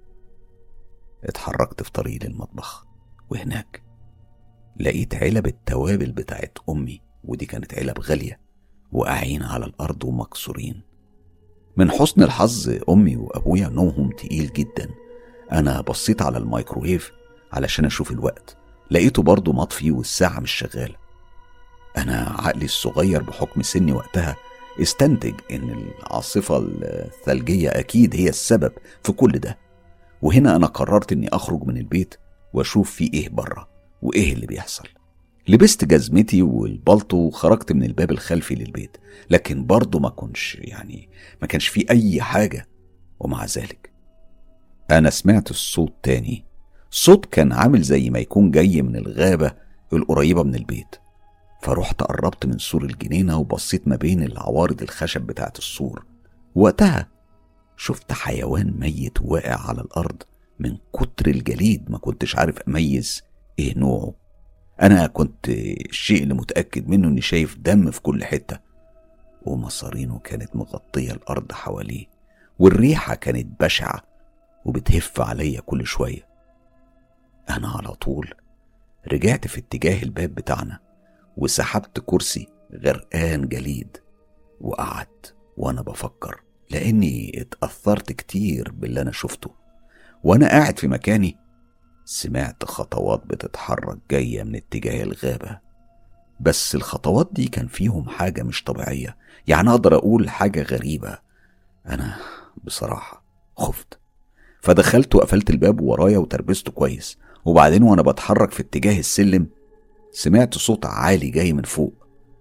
اتحركت في طريق للمطبخ وهناك لقيت علب التوابل بتاعت أمي ودي كانت علب غالية وقاعين على الأرض ومكسورين من حسن الحظ أمي وأبويا نومهم تقيل جدا أنا بصيت على الميكروويف علشان أشوف الوقت لقيته برضه مطفي والساعة مش شغالة أنا عقلي الصغير بحكم سني وقتها استنتج إن العاصفة الثلجية أكيد هي السبب في كل ده وهنا أنا قررت إني أخرج من البيت وأشوف في إيه بره وإيه اللي بيحصل لبست جزمتي والبلطو وخرجت من الباب الخلفي للبيت لكن برضه ما كنش يعني ما كانش في أي حاجة ومع ذلك أنا سمعت الصوت تاني صوت كان عامل زي ما يكون جاي من الغابة القريبة من البيت فرحت قربت من سور الجنينة وبصيت ما بين العوارض الخشب بتاعت السور وقتها شفت حيوان ميت واقع على الأرض من كتر الجليد ما كنتش عارف أميز إيه نوعه أنا كنت الشيء اللي متأكد منه إني شايف دم في كل حتة ومصارينه كانت مغطية الأرض حواليه والريحة كانت بشعة وبتهف عليا كل شوية أنا على طول رجعت في اتجاه الباب بتاعنا وسحبت كرسي غرقان جليد وقعدت وأنا بفكر لأني اتأثرت كتير باللي أنا شفته وأنا قاعد في مكاني سمعت خطوات بتتحرك جاية من اتجاه الغابة بس الخطوات دي كان فيهم حاجة مش طبيعية يعني أقدر أقول حاجة غريبة أنا بصراحة خفت فدخلت وقفلت الباب ورايا وتربسته كويس وبعدين وأنا بتحرك في اتجاه السلم سمعت صوت عالي جاي من فوق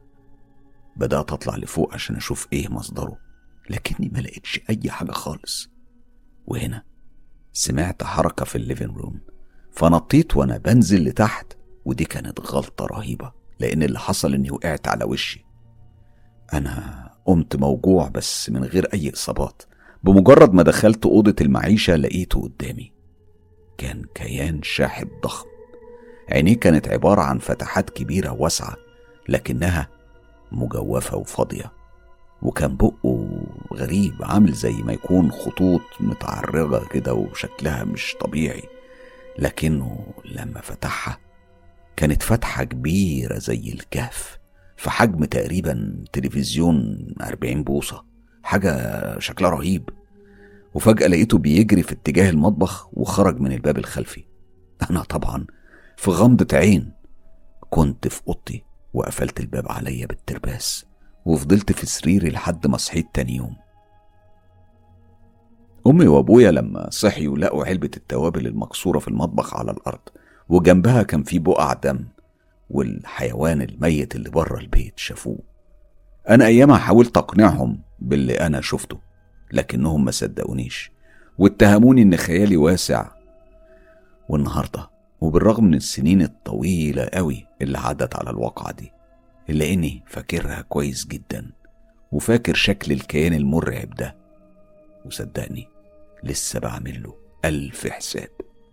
بدأت أطلع لفوق عشان أشوف إيه مصدره لكني ما لقيتش أي حاجة خالص وهنا سمعت حركة في الليفين روم فنطيت وانا بنزل لتحت ودي كانت غلطة رهيبة لأن اللي حصل إني وقعت على وشي أنا قمت موجوع بس من غير أي إصابات بمجرد ما دخلت أوضة المعيشة لقيته قدامي كان كيان شاحب ضخم عينيه كانت عبارة عن فتحات كبيرة واسعة لكنها مجوفة وفاضية وكان بقه غريب عامل زي ما يكون خطوط متعرجة كده وشكلها مش طبيعي لكنه لما فتحها كانت فتحة كبيرة زي الكهف في حجم تقريبا تلفزيون أربعين بوصة حاجة شكلها رهيب وفجأة لقيته بيجري في اتجاه المطبخ وخرج من الباب الخلفي أنا طبعا في غمضة عين كنت في أوضتي وقفلت الباب عليا بالترباس وفضلت في سريري لحد ما صحيت تاني يوم أمي وأبويا لما صحيوا لقوا علبة التوابل المكسورة في المطبخ على الأرض وجنبها كان في بقع دم والحيوان الميت اللي بره البيت شافوه أنا أيامها حاولت أقنعهم باللي أنا شفته لكنهم ما صدقونيش واتهموني إن خيالي واسع والنهاردة وبالرغم من السنين الطويلة قوي اللي عدت على الواقعة دي إلا إني فاكرها كويس جدا وفاكر شكل الكيان المرعب ده وصدقني لسه بعمل له ألف حساب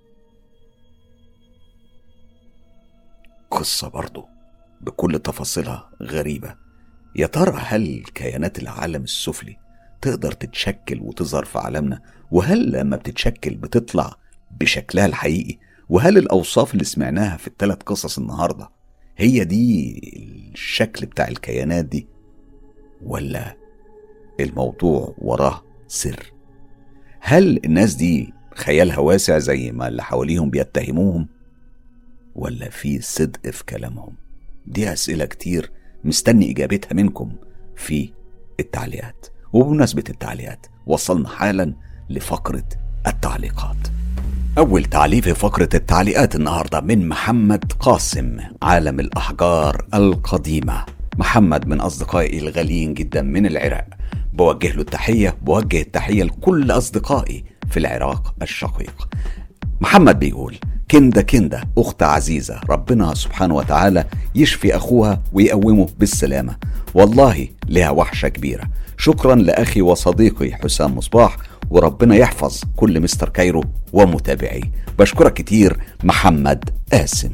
قصة برضه بكل تفاصيلها غريبة يا ترى هل كيانات العالم السفلي تقدر تتشكل وتظهر في عالمنا وهل لما بتتشكل بتطلع بشكلها الحقيقي وهل الأوصاف اللي سمعناها في الثلاث قصص النهاردة هي دي الشكل بتاع الكيانات دي ولا الموضوع وراه سر هل الناس دي خيالها واسع زي ما اللي حواليهم بيتهموهم ولا في صدق في كلامهم دي أسئلة كتير مستني إجابتها منكم في التعليقات وبمناسبة التعليقات وصلنا حالا لفقرة التعليقات أول تعليق في فقرة التعليقات النهاردة من محمد قاسم عالم الأحجار القديمة محمد من أصدقائي الغاليين جدا من العراق بوجه له التحية بوجه التحية لكل أصدقائي في العراق الشقيق محمد بيقول كندا كندا أخت عزيزة ربنا سبحانه وتعالى يشفي أخوها ويقومه بالسلامة والله لها وحشة كبيرة شكرا لأخي وصديقي حسام مصباح وربنا يحفظ كل مستر كايرو ومتابعي بشكرك كتير محمد قاسم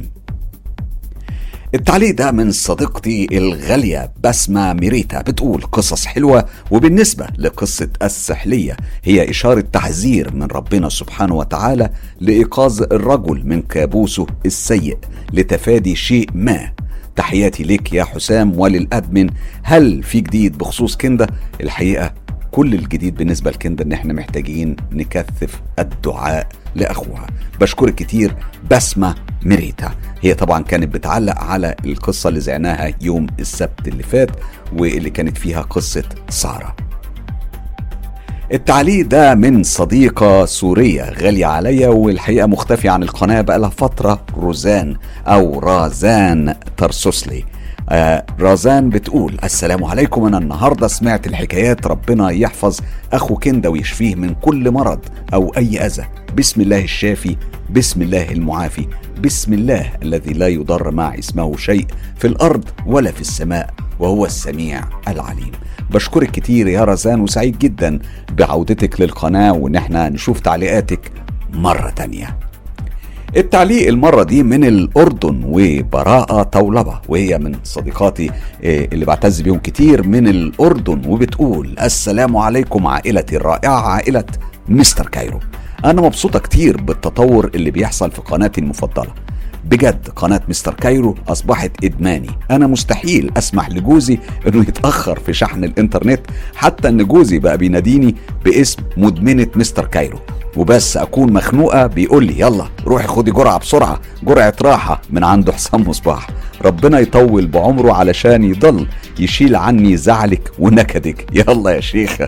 التعليق ده من صديقتي الغالية بسمة ميريتا بتقول قصص حلوة وبالنسبة لقصة السحلية هي إشارة تحذير من ربنا سبحانه وتعالى لإيقاظ الرجل من كابوسه السيء لتفادي شيء ما تحياتي لك يا حسام وللأدمن هل في جديد بخصوص كندا الحقيقة كل الجديد بالنسبة لكندا ان احنا محتاجين نكثف الدعاء لاخوها بشكرك كتير بسمة ميريتا هي طبعا كانت بتعلق على القصة اللي زعناها يوم السبت اللي فات واللي كانت فيها قصة سارة التعليق ده من صديقة سورية غالية عليا والحقيقة مختفية عن القناة بقالها فترة روزان أو رازان ترسوسلي آه رازان بتقول السلام عليكم انا النهارده سمعت الحكايات ربنا يحفظ اخو كندا ويشفيه من كل مرض او اي اذى بسم الله الشافي بسم الله المعافي بسم الله الذي لا يضر مع اسمه شيء في الارض ولا في السماء وهو السميع العليم بشكرك كتير يا رزان وسعيد جدا بعودتك للقناة وان احنا نشوف تعليقاتك مرة تانية التعليق المرة دي من الأردن وبراءة طولبة وهي من صديقاتي اللي بعتز بيهم كتير من الأردن وبتقول السلام عليكم عائلتي الرائعة عائلة مستر كايرو أنا مبسوطة كتير بالتطور اللي بيحصل في قناتي المفضلة بجد قناة مستر كايرو أصبحت إدماني أنا مستحيل أسمح لجوزي أنه يتأخر في شحن الإنترنت حتى أن جوزي بقى بيناديني باسم مدمنة مستر كايرو وبس اكون مخنوقه بيقول لي يلا روحي خدي جرعه بسرعه جرعه راحه من عند حسام مصباح ربنا يطول بعمره علشان يضل يشيل عني زعلك ونكدك يلا يا شيخه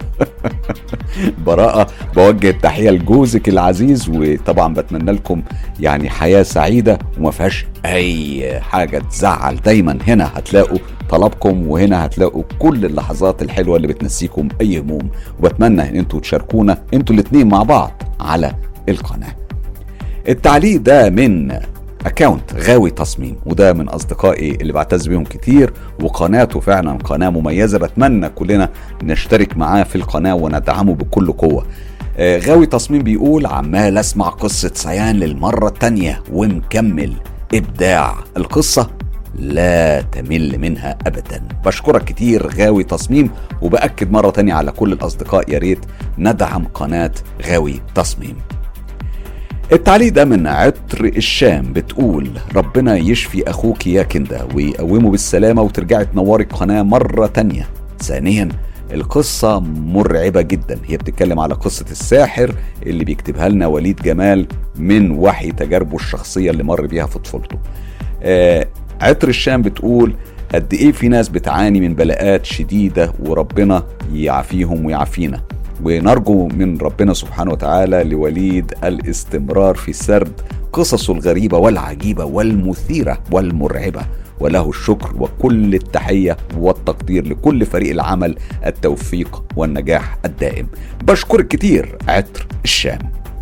براءه بوجه التحيه لجوزك العزيز وطبعا بتمنى لكم يعني حياه سعيده وما فيهاش اي حاجه تزعل دايما هنا هتلاقوا طلبكم وهنا هتلاقوا كل اللحظات الحلوه اللي بتنسيكم اي هموم وبتمنى ان انتوا تشاركونا انتوا الاتنين مع بعض على القناه التعليق ده من اكاونت غاوي تصميم وده من اصدقائي اللي بعتز بيهم كتير وقناته فعلا قناه مميزه بتمنى كلنا نشترك معاه في القناه وندعمه بكل قوه آه غاوي تصميم بيقول عمال اسمع قصه سيان للمره التانيه ومكمل ابداع القصه لا تمل منها ابدا بشكرك كتير غاوي تصميم وباكد مره تانية على كل الاصدقاء يا ريت ندعم قناه غاوي تصميم التعليق ده من عطر الشام بتقول ربنا يشفي اخوك يا كندا ويقومه بالسلامه وترجعي تنوري القناه مره تانية ثانيا القصة مرعبة جدا هي بتتكلم على قصة الساحر اللي بيكتبها لنا وليد جمال من وحي تجاربه الشخصية اللي مر بيها في طفولته آه عطر الشام بتقول قد ايه في ناس بتعاني من بلاءات شديدة وربنا يعافيهم ويعافينا ونرجو من ربنا سبحانه وتعالى لوليد الاستمرار في سرد قصصه الغريبة والعجيبة والمثيرة والمرعبة وله الشكر وكل التحية والتقدير لكل فريق العمل التوفيق والنجاح الدائم بشكرك كتير عطر الشام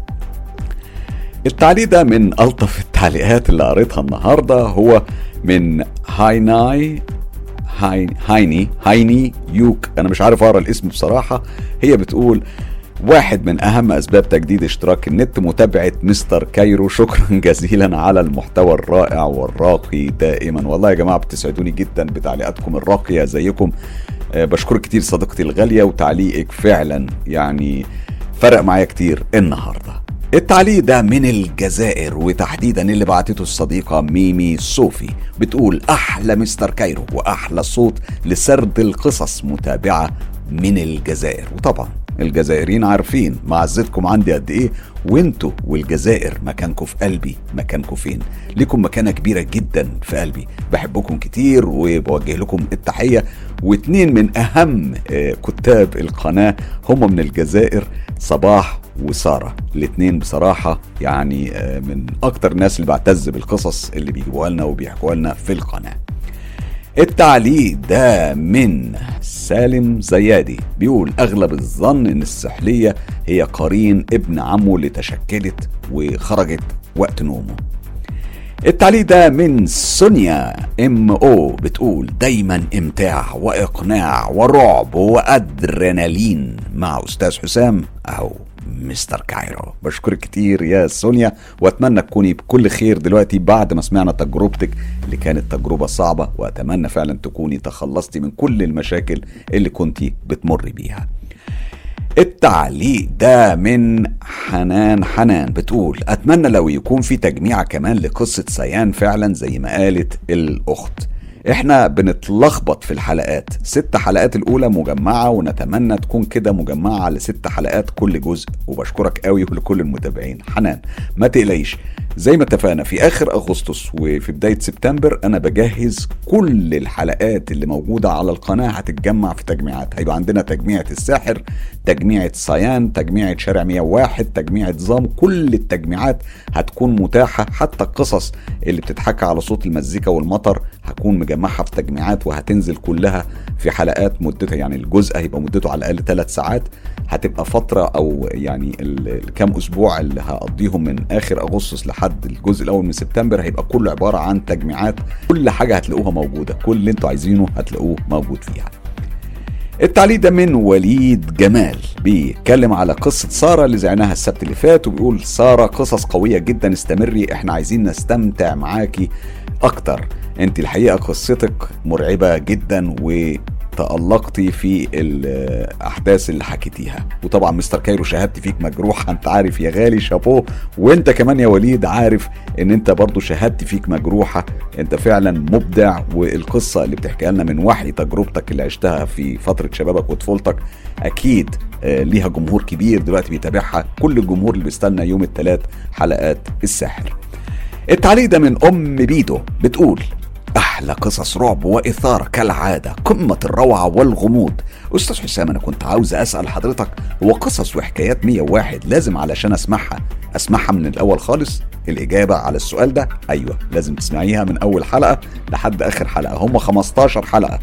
التعليق ده من ألطف التعليقات اللي قريتها النهاردة هو من هايناي هاي هايني هايني يوك أنا مش عارف أقرأ الاسم بصراحة هي بتقول واحد من أهم أسباب تجديد اشتراك النت متابعة مستر كايرو شكرا جزيلا على المحتوى الرائع والراقي دائما والله يا جماعة بتسعدوني جدا بتعليقاتكم الراقية زيكم أه بشكرك كتير صديقتي الغالية وتعليقك فعلا يعني فرق معايا كتير النهارده التعليق ده من الجزائر وتحديدا اللي بعتته الصديقة ميمي صوفي بتقول أحلى مستر كايرو وأحلى صوت لسرد القصص متابعة من الجزائر وطبعا الجزائريين عارفين معزتكم عندي قد ايه وانتوا والجزائر مكانكم في قلبي مكانكم فين ليكم مكانة كبيرة جدا في قلبي بحبكم كتير وبوجه لكم التحية واتنين من اهم كتاب القناة هم من الجزائر صباح وسارة الاتنين بصراحة يعني من اكتر الناس اللي بعتز بالقصص اللي بيجيبوها لنا وبيحكوها لنا في القناه التعليق ده من سالم زيادي بيقول اغلب الظن ان السحليه هي قرين ابن عمه اللي تشكلت وخرجت وقت نومه التعليق ده من سونيا ام او بتقول دايما امتاع واقناع ورعب وادرينالين مع استاذ حسام او مستر كايرو بشكرك كتير يا سونيا واتمنى تكوني بكل خير دلوقتي بعد ما سمعنا تجربتك اللي كانت تجربة صعبة واتمنى فعلا تكوني تخلصتي من كل المشاكل اللي كنتي بتمر بيها التعليق ده من حنان حنان بتقول اتمنى لو يكون في تجميع كمان لقصة سيان فعلا زي ما قالت الاخت احنا بنتلخبط في الحلقات ست حلقات الاولى مجمعه ونتمنى تكون كده مجمعه على ست حلقات كل جزء وبشكرك قوي ولكل المتابعين حنان ما تقلقيش زي ما اتفقنا في اخر اغسطس وفي بدايه سبتمبر انا بجهز كل الحلقات اللي موجوده على القناه هتتجمع في تجميعات هيبقى عندنا تجميعه الساحر تجميعه صيان تجميعه شارع 101 تجميعه ظام كل التجميعات هتكون متاحه حتى القصص اللي بتتحكى على صوت المزيكا والمطر هكون مجمعها في تجميعات وهتنزل كلها في حلقات مدتها يعني الجزء هيبقى مدته على الاقل ثلاث ساعات هتبقى فتره او يعني الكام اسبوع اللي هقضيهم من اخر اغسطس لحد الجزء الاول من سبتمبر هيبقى كله عباره عن تجميعات كل حاجه هتلاقوها موجوده كل اللي انتوا عايزينه هتلاقوه موجود فيها التعليق ده من وليد جمال بيتكلم على قصة سارة اللي زعناها السبت اللي فات وبيقول سارة قصص قوية جدا استمري احنا عايزين نستمتع معاكي اكتر انت الحقيقة قصتك مرعبة جدا و تألقتي في الأحداث اللي حكيتيها وطبعا مستر كايرو شهادتي فيك مجروحة أنت عارف يا غالي شابوه وأنت كمان يا وليد عارف أن أنت برضو شهادتي فيك مجروحة أنت فعلا مبدع والقصة اللي بتحكيها لنا من وحي تجربتك اللي عشتها في فترة شبابك وطفولتك أكيد ليها جمهور كبير دلوقتي بيتابعها كل الجمهور اللي بيستنى يوم الثلاث حلقات الساحر التعليق ده من أم بيدو بتقول أحلى قصص رعب وإثارة كالعادة قمة الروعة والغموض أستاذ حسام أنا كنت عاوز أسأل حضرتك هو قصص وحكايات 101 لازم علشان أسمعها أسمعها من الأول خالص الإجابة على السؤال ده أيوة لازم تسمعيها من أول حلقة لحد آخر حلقة هم 15 حلقة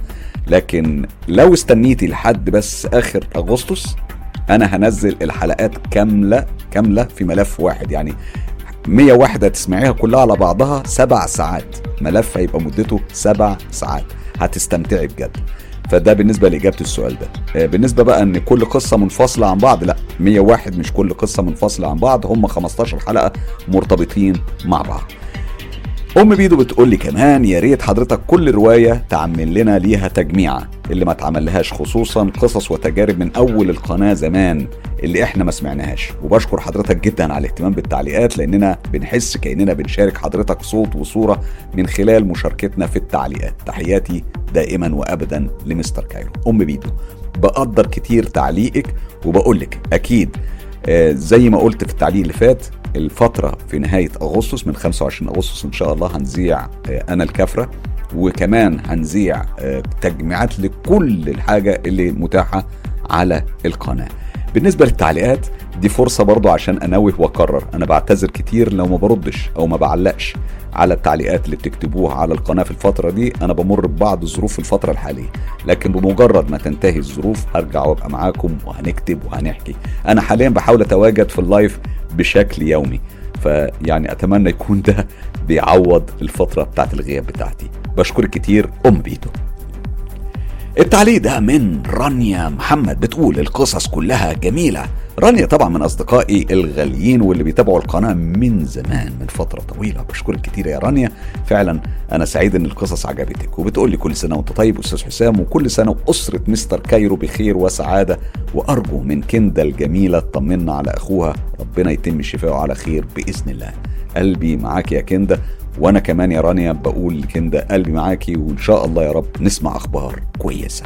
لكن لو استنيتي لحد بس آخر أغسطس أنا هنزل الحلقات كاملة كاملة في ملف واحد يعني 101 هتسمعيها كلها على بعضها سبع ساعات ملف هيبقى مدته سبع ساعات هتستمتعي بجد فده بالنسبه لاجابه السؤال ده بالنسبه بقى ان كل قصه منفصله عن بعض لا 101 مش كل قصه منفصله عن بعض هم 15 حلقه مرتبطين مع بعض ام بيدو بتقول لي كمان يا ريت حضرتك كل روايه تعمل لنا ليها تجميعه اللي ما اتعملهاش خصوصا قصص وتجارب من اول القناه زمان اللي احنا ما سمعناهاش وبشكر حضرتك جدا على الاهتمام بالتعليقات لاننا بنحس كاننا بنشارك حضرتك صوت وصوره من خلال مشاركتنا في التعليقات تحياتي دائما وابدا لمستر كايرو ام بيدو بقدر كتير تعليقك وبقول لك اكيد آه زي ما قلت في التعليق اللي فات الفترة في نهاية أغسطس من 25 أغسطس إن شاء الله هنذيع آه أنا الكفرة وكمان هنذيع آه تجميعات لكل الحاجة اللي متاحة على القناة بالنسبة للتعليقات دي فرصة برضو عشان أنوه وأكرر أنا بعتذر كتير لو ما بردش أو ما بعلقش على التعليقات اللي بتكتبوها على القناة في الفترة دي أنا بمر ببعض الظروف في الفترة الحالية لكن بمجرد ما تنتهي الظروف هرجع وأبقى معاكم وهنكتب وهنحكي أنا حاليا بحاول أتواجد في اللايف بشكل يومي فيعني أتمنى يكون ده بيعوض الفترة بتاعت الغياب بتاعتي بشكرك كتير أم بيتو التعليق ده من رانيا محمد بتقول القصص كلها جميلة رانيا طبعا من أصدقائي الغاليين واللي بيتابعوا القناة من زمان من فترة طويلة بشكرك كتير يا رانيا فعلا أنا سعيد إن القصص عجبتك وبتقول لي كل سنة وأنت طيب أستاذ حسام وكل سنة وأسرة مستر كايرو بخير وسعادة وأرجو من كندا الجميلة تطمنا على أخوها ربنا يتم شفاؤه على خير بإذن الله قلبي معاك يا كندا وانا كمان يا رانيا بقول لكندا قلبي معاكي وان شاء الله يا رب نسمع اخبار كويسه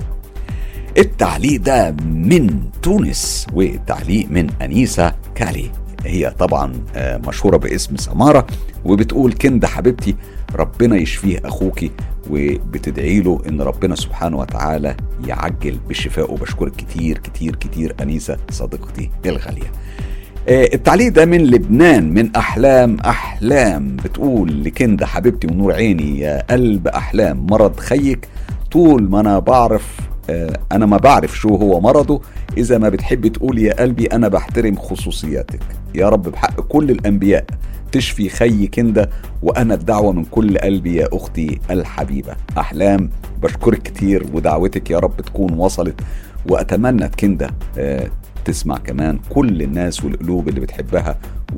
التعليق ده من تونس والتعليق من انيسه كالي هي طبعا آه، مشهوره باسم سماره وبتقول كندا حبيبتي ربنا يشفيه اخوكي وبتدعي له ان ربنا سبحانه وتعالى يعجل بشفائه بشكرك كتير كتير كتير انيسه صديقتي الغاليه آه، التعليق ده من لبنان من احلام احلام بتقول لكندا حبيبتي ونور عيني يا قلب احلام مرض خيك طول ما انا بعرف آه، انا ما بعرف شو هو مرضه اذا ما بتحبي تقول يا قلبي انا بحترم خصوصياتك يا رب بحق كل الانبياء تشفي خي كندا وانا الدعوه من كل قلبي يا اختي الحبيبه احلام بشكرك كتير ودعوتك يا رب تكون وصلت واتمنى كندا آه، تسمع كمان كل الناس والقلوب اللي بتحبها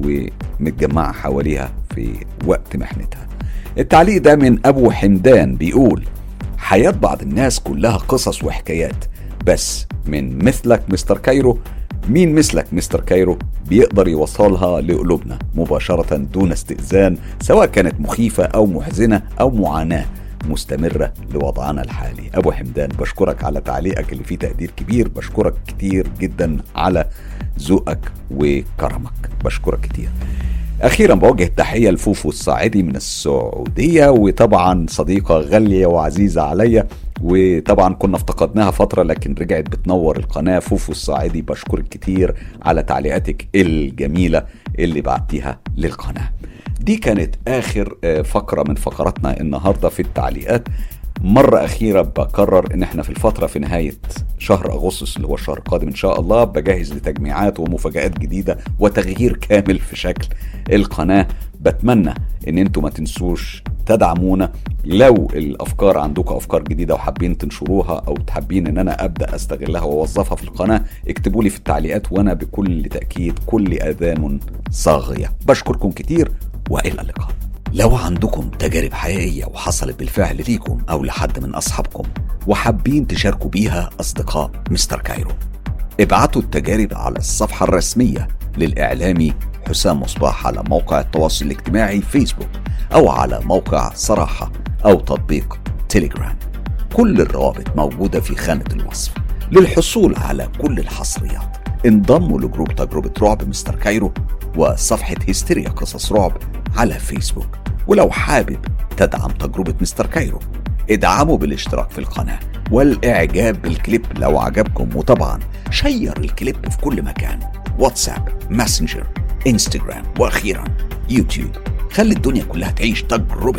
ومتجمعة حواليها في وقت محنتها التعليق ده من أبو حمدان بيقول حياة بعض الناس كلها قصص وحكايات بس من مثلك مستر كايرو مين مثلك مستر كايرو بيقدر يوصلها لقلوبنا مباشرة دون استئذان سواء كانت مخيفة أو محزنة أو معاناة مستمرة لوضعنا الحالي أبو حمدان بشكرك على تعليقك اللي فيه تقدير كبير بشكرك كتير جدا على ذوقك وكرمك بشكرك كتير أخيرا بوجه التحية لفوفو الصاعدي من السعودية وطبعا صديقة غالية وعزيزة عليا وطبعا كنا افتقدناها فترة لكن رجعت بتنور القناة فوفو الصاعدي بشكرك كتير على تعليقاتك الجميلة اللي بعتيها للقناة دي كانت آخر آه، فقرة من فقراتنا النهاردة في التعليقات مرة أخيرة بكرر إن إحنا في الفترة في نهاية شهر أغسطس اللي هو الشهر القادم إن شاء الله بجهز لتجميعات ومفاجآت جديدة وتغيير كامل في شكل القناة بتمنى إن أنتوا ما تنسوش تدعمونا لو الافكار عندكم افكار جديده وحابين تنشروها او حابين ان انا ابدا استغلها واوظفها في القناه اكتبوا لي في التعليقات وانا بكل تاكيد كل اذان صاغيه بشكركم كتير والى اللقاء لو عندكم تجارب حقيقية وحصلت بالفعل ليكم أو لحد من أصحابكم وحابين تشاركوا بيها أصدقاء مستر كايرو ابعتوا التجارب على الصفحة الرسمية للإعلامي حسام مصباح على موقع التواصل الاجتماعي فيسبوك أو على موقع صراحة أو تطبيق تيليجرام كل الروابط موجودة في خانة الوصف للحصول على كل الحصريات انضموا لجروب تجربة رعب مستر كايرو وصفحة هستيريا قصص رعب على فيسبوك ولو حابب تدعم تجربة مستر كايرو ادعموا بالاشتراك في القناة والإعجاب بالكليب لو عجبكم وطبعا شير الكليب في كل مكان واتساب ماسنجر انستجرام وأخيرا يوتيوب خلي الدنيا كلها تعيش تجربة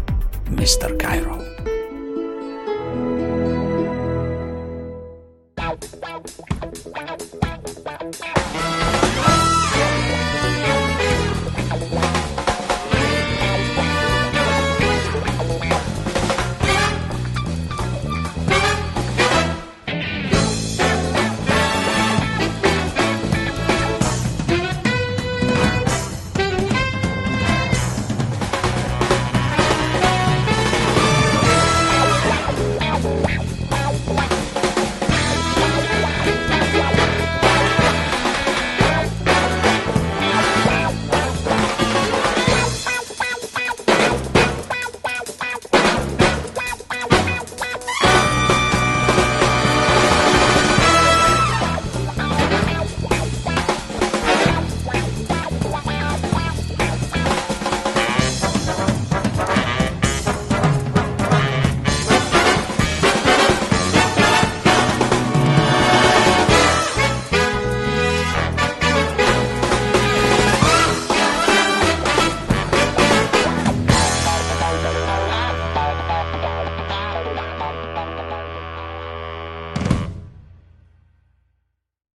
مستر كايرو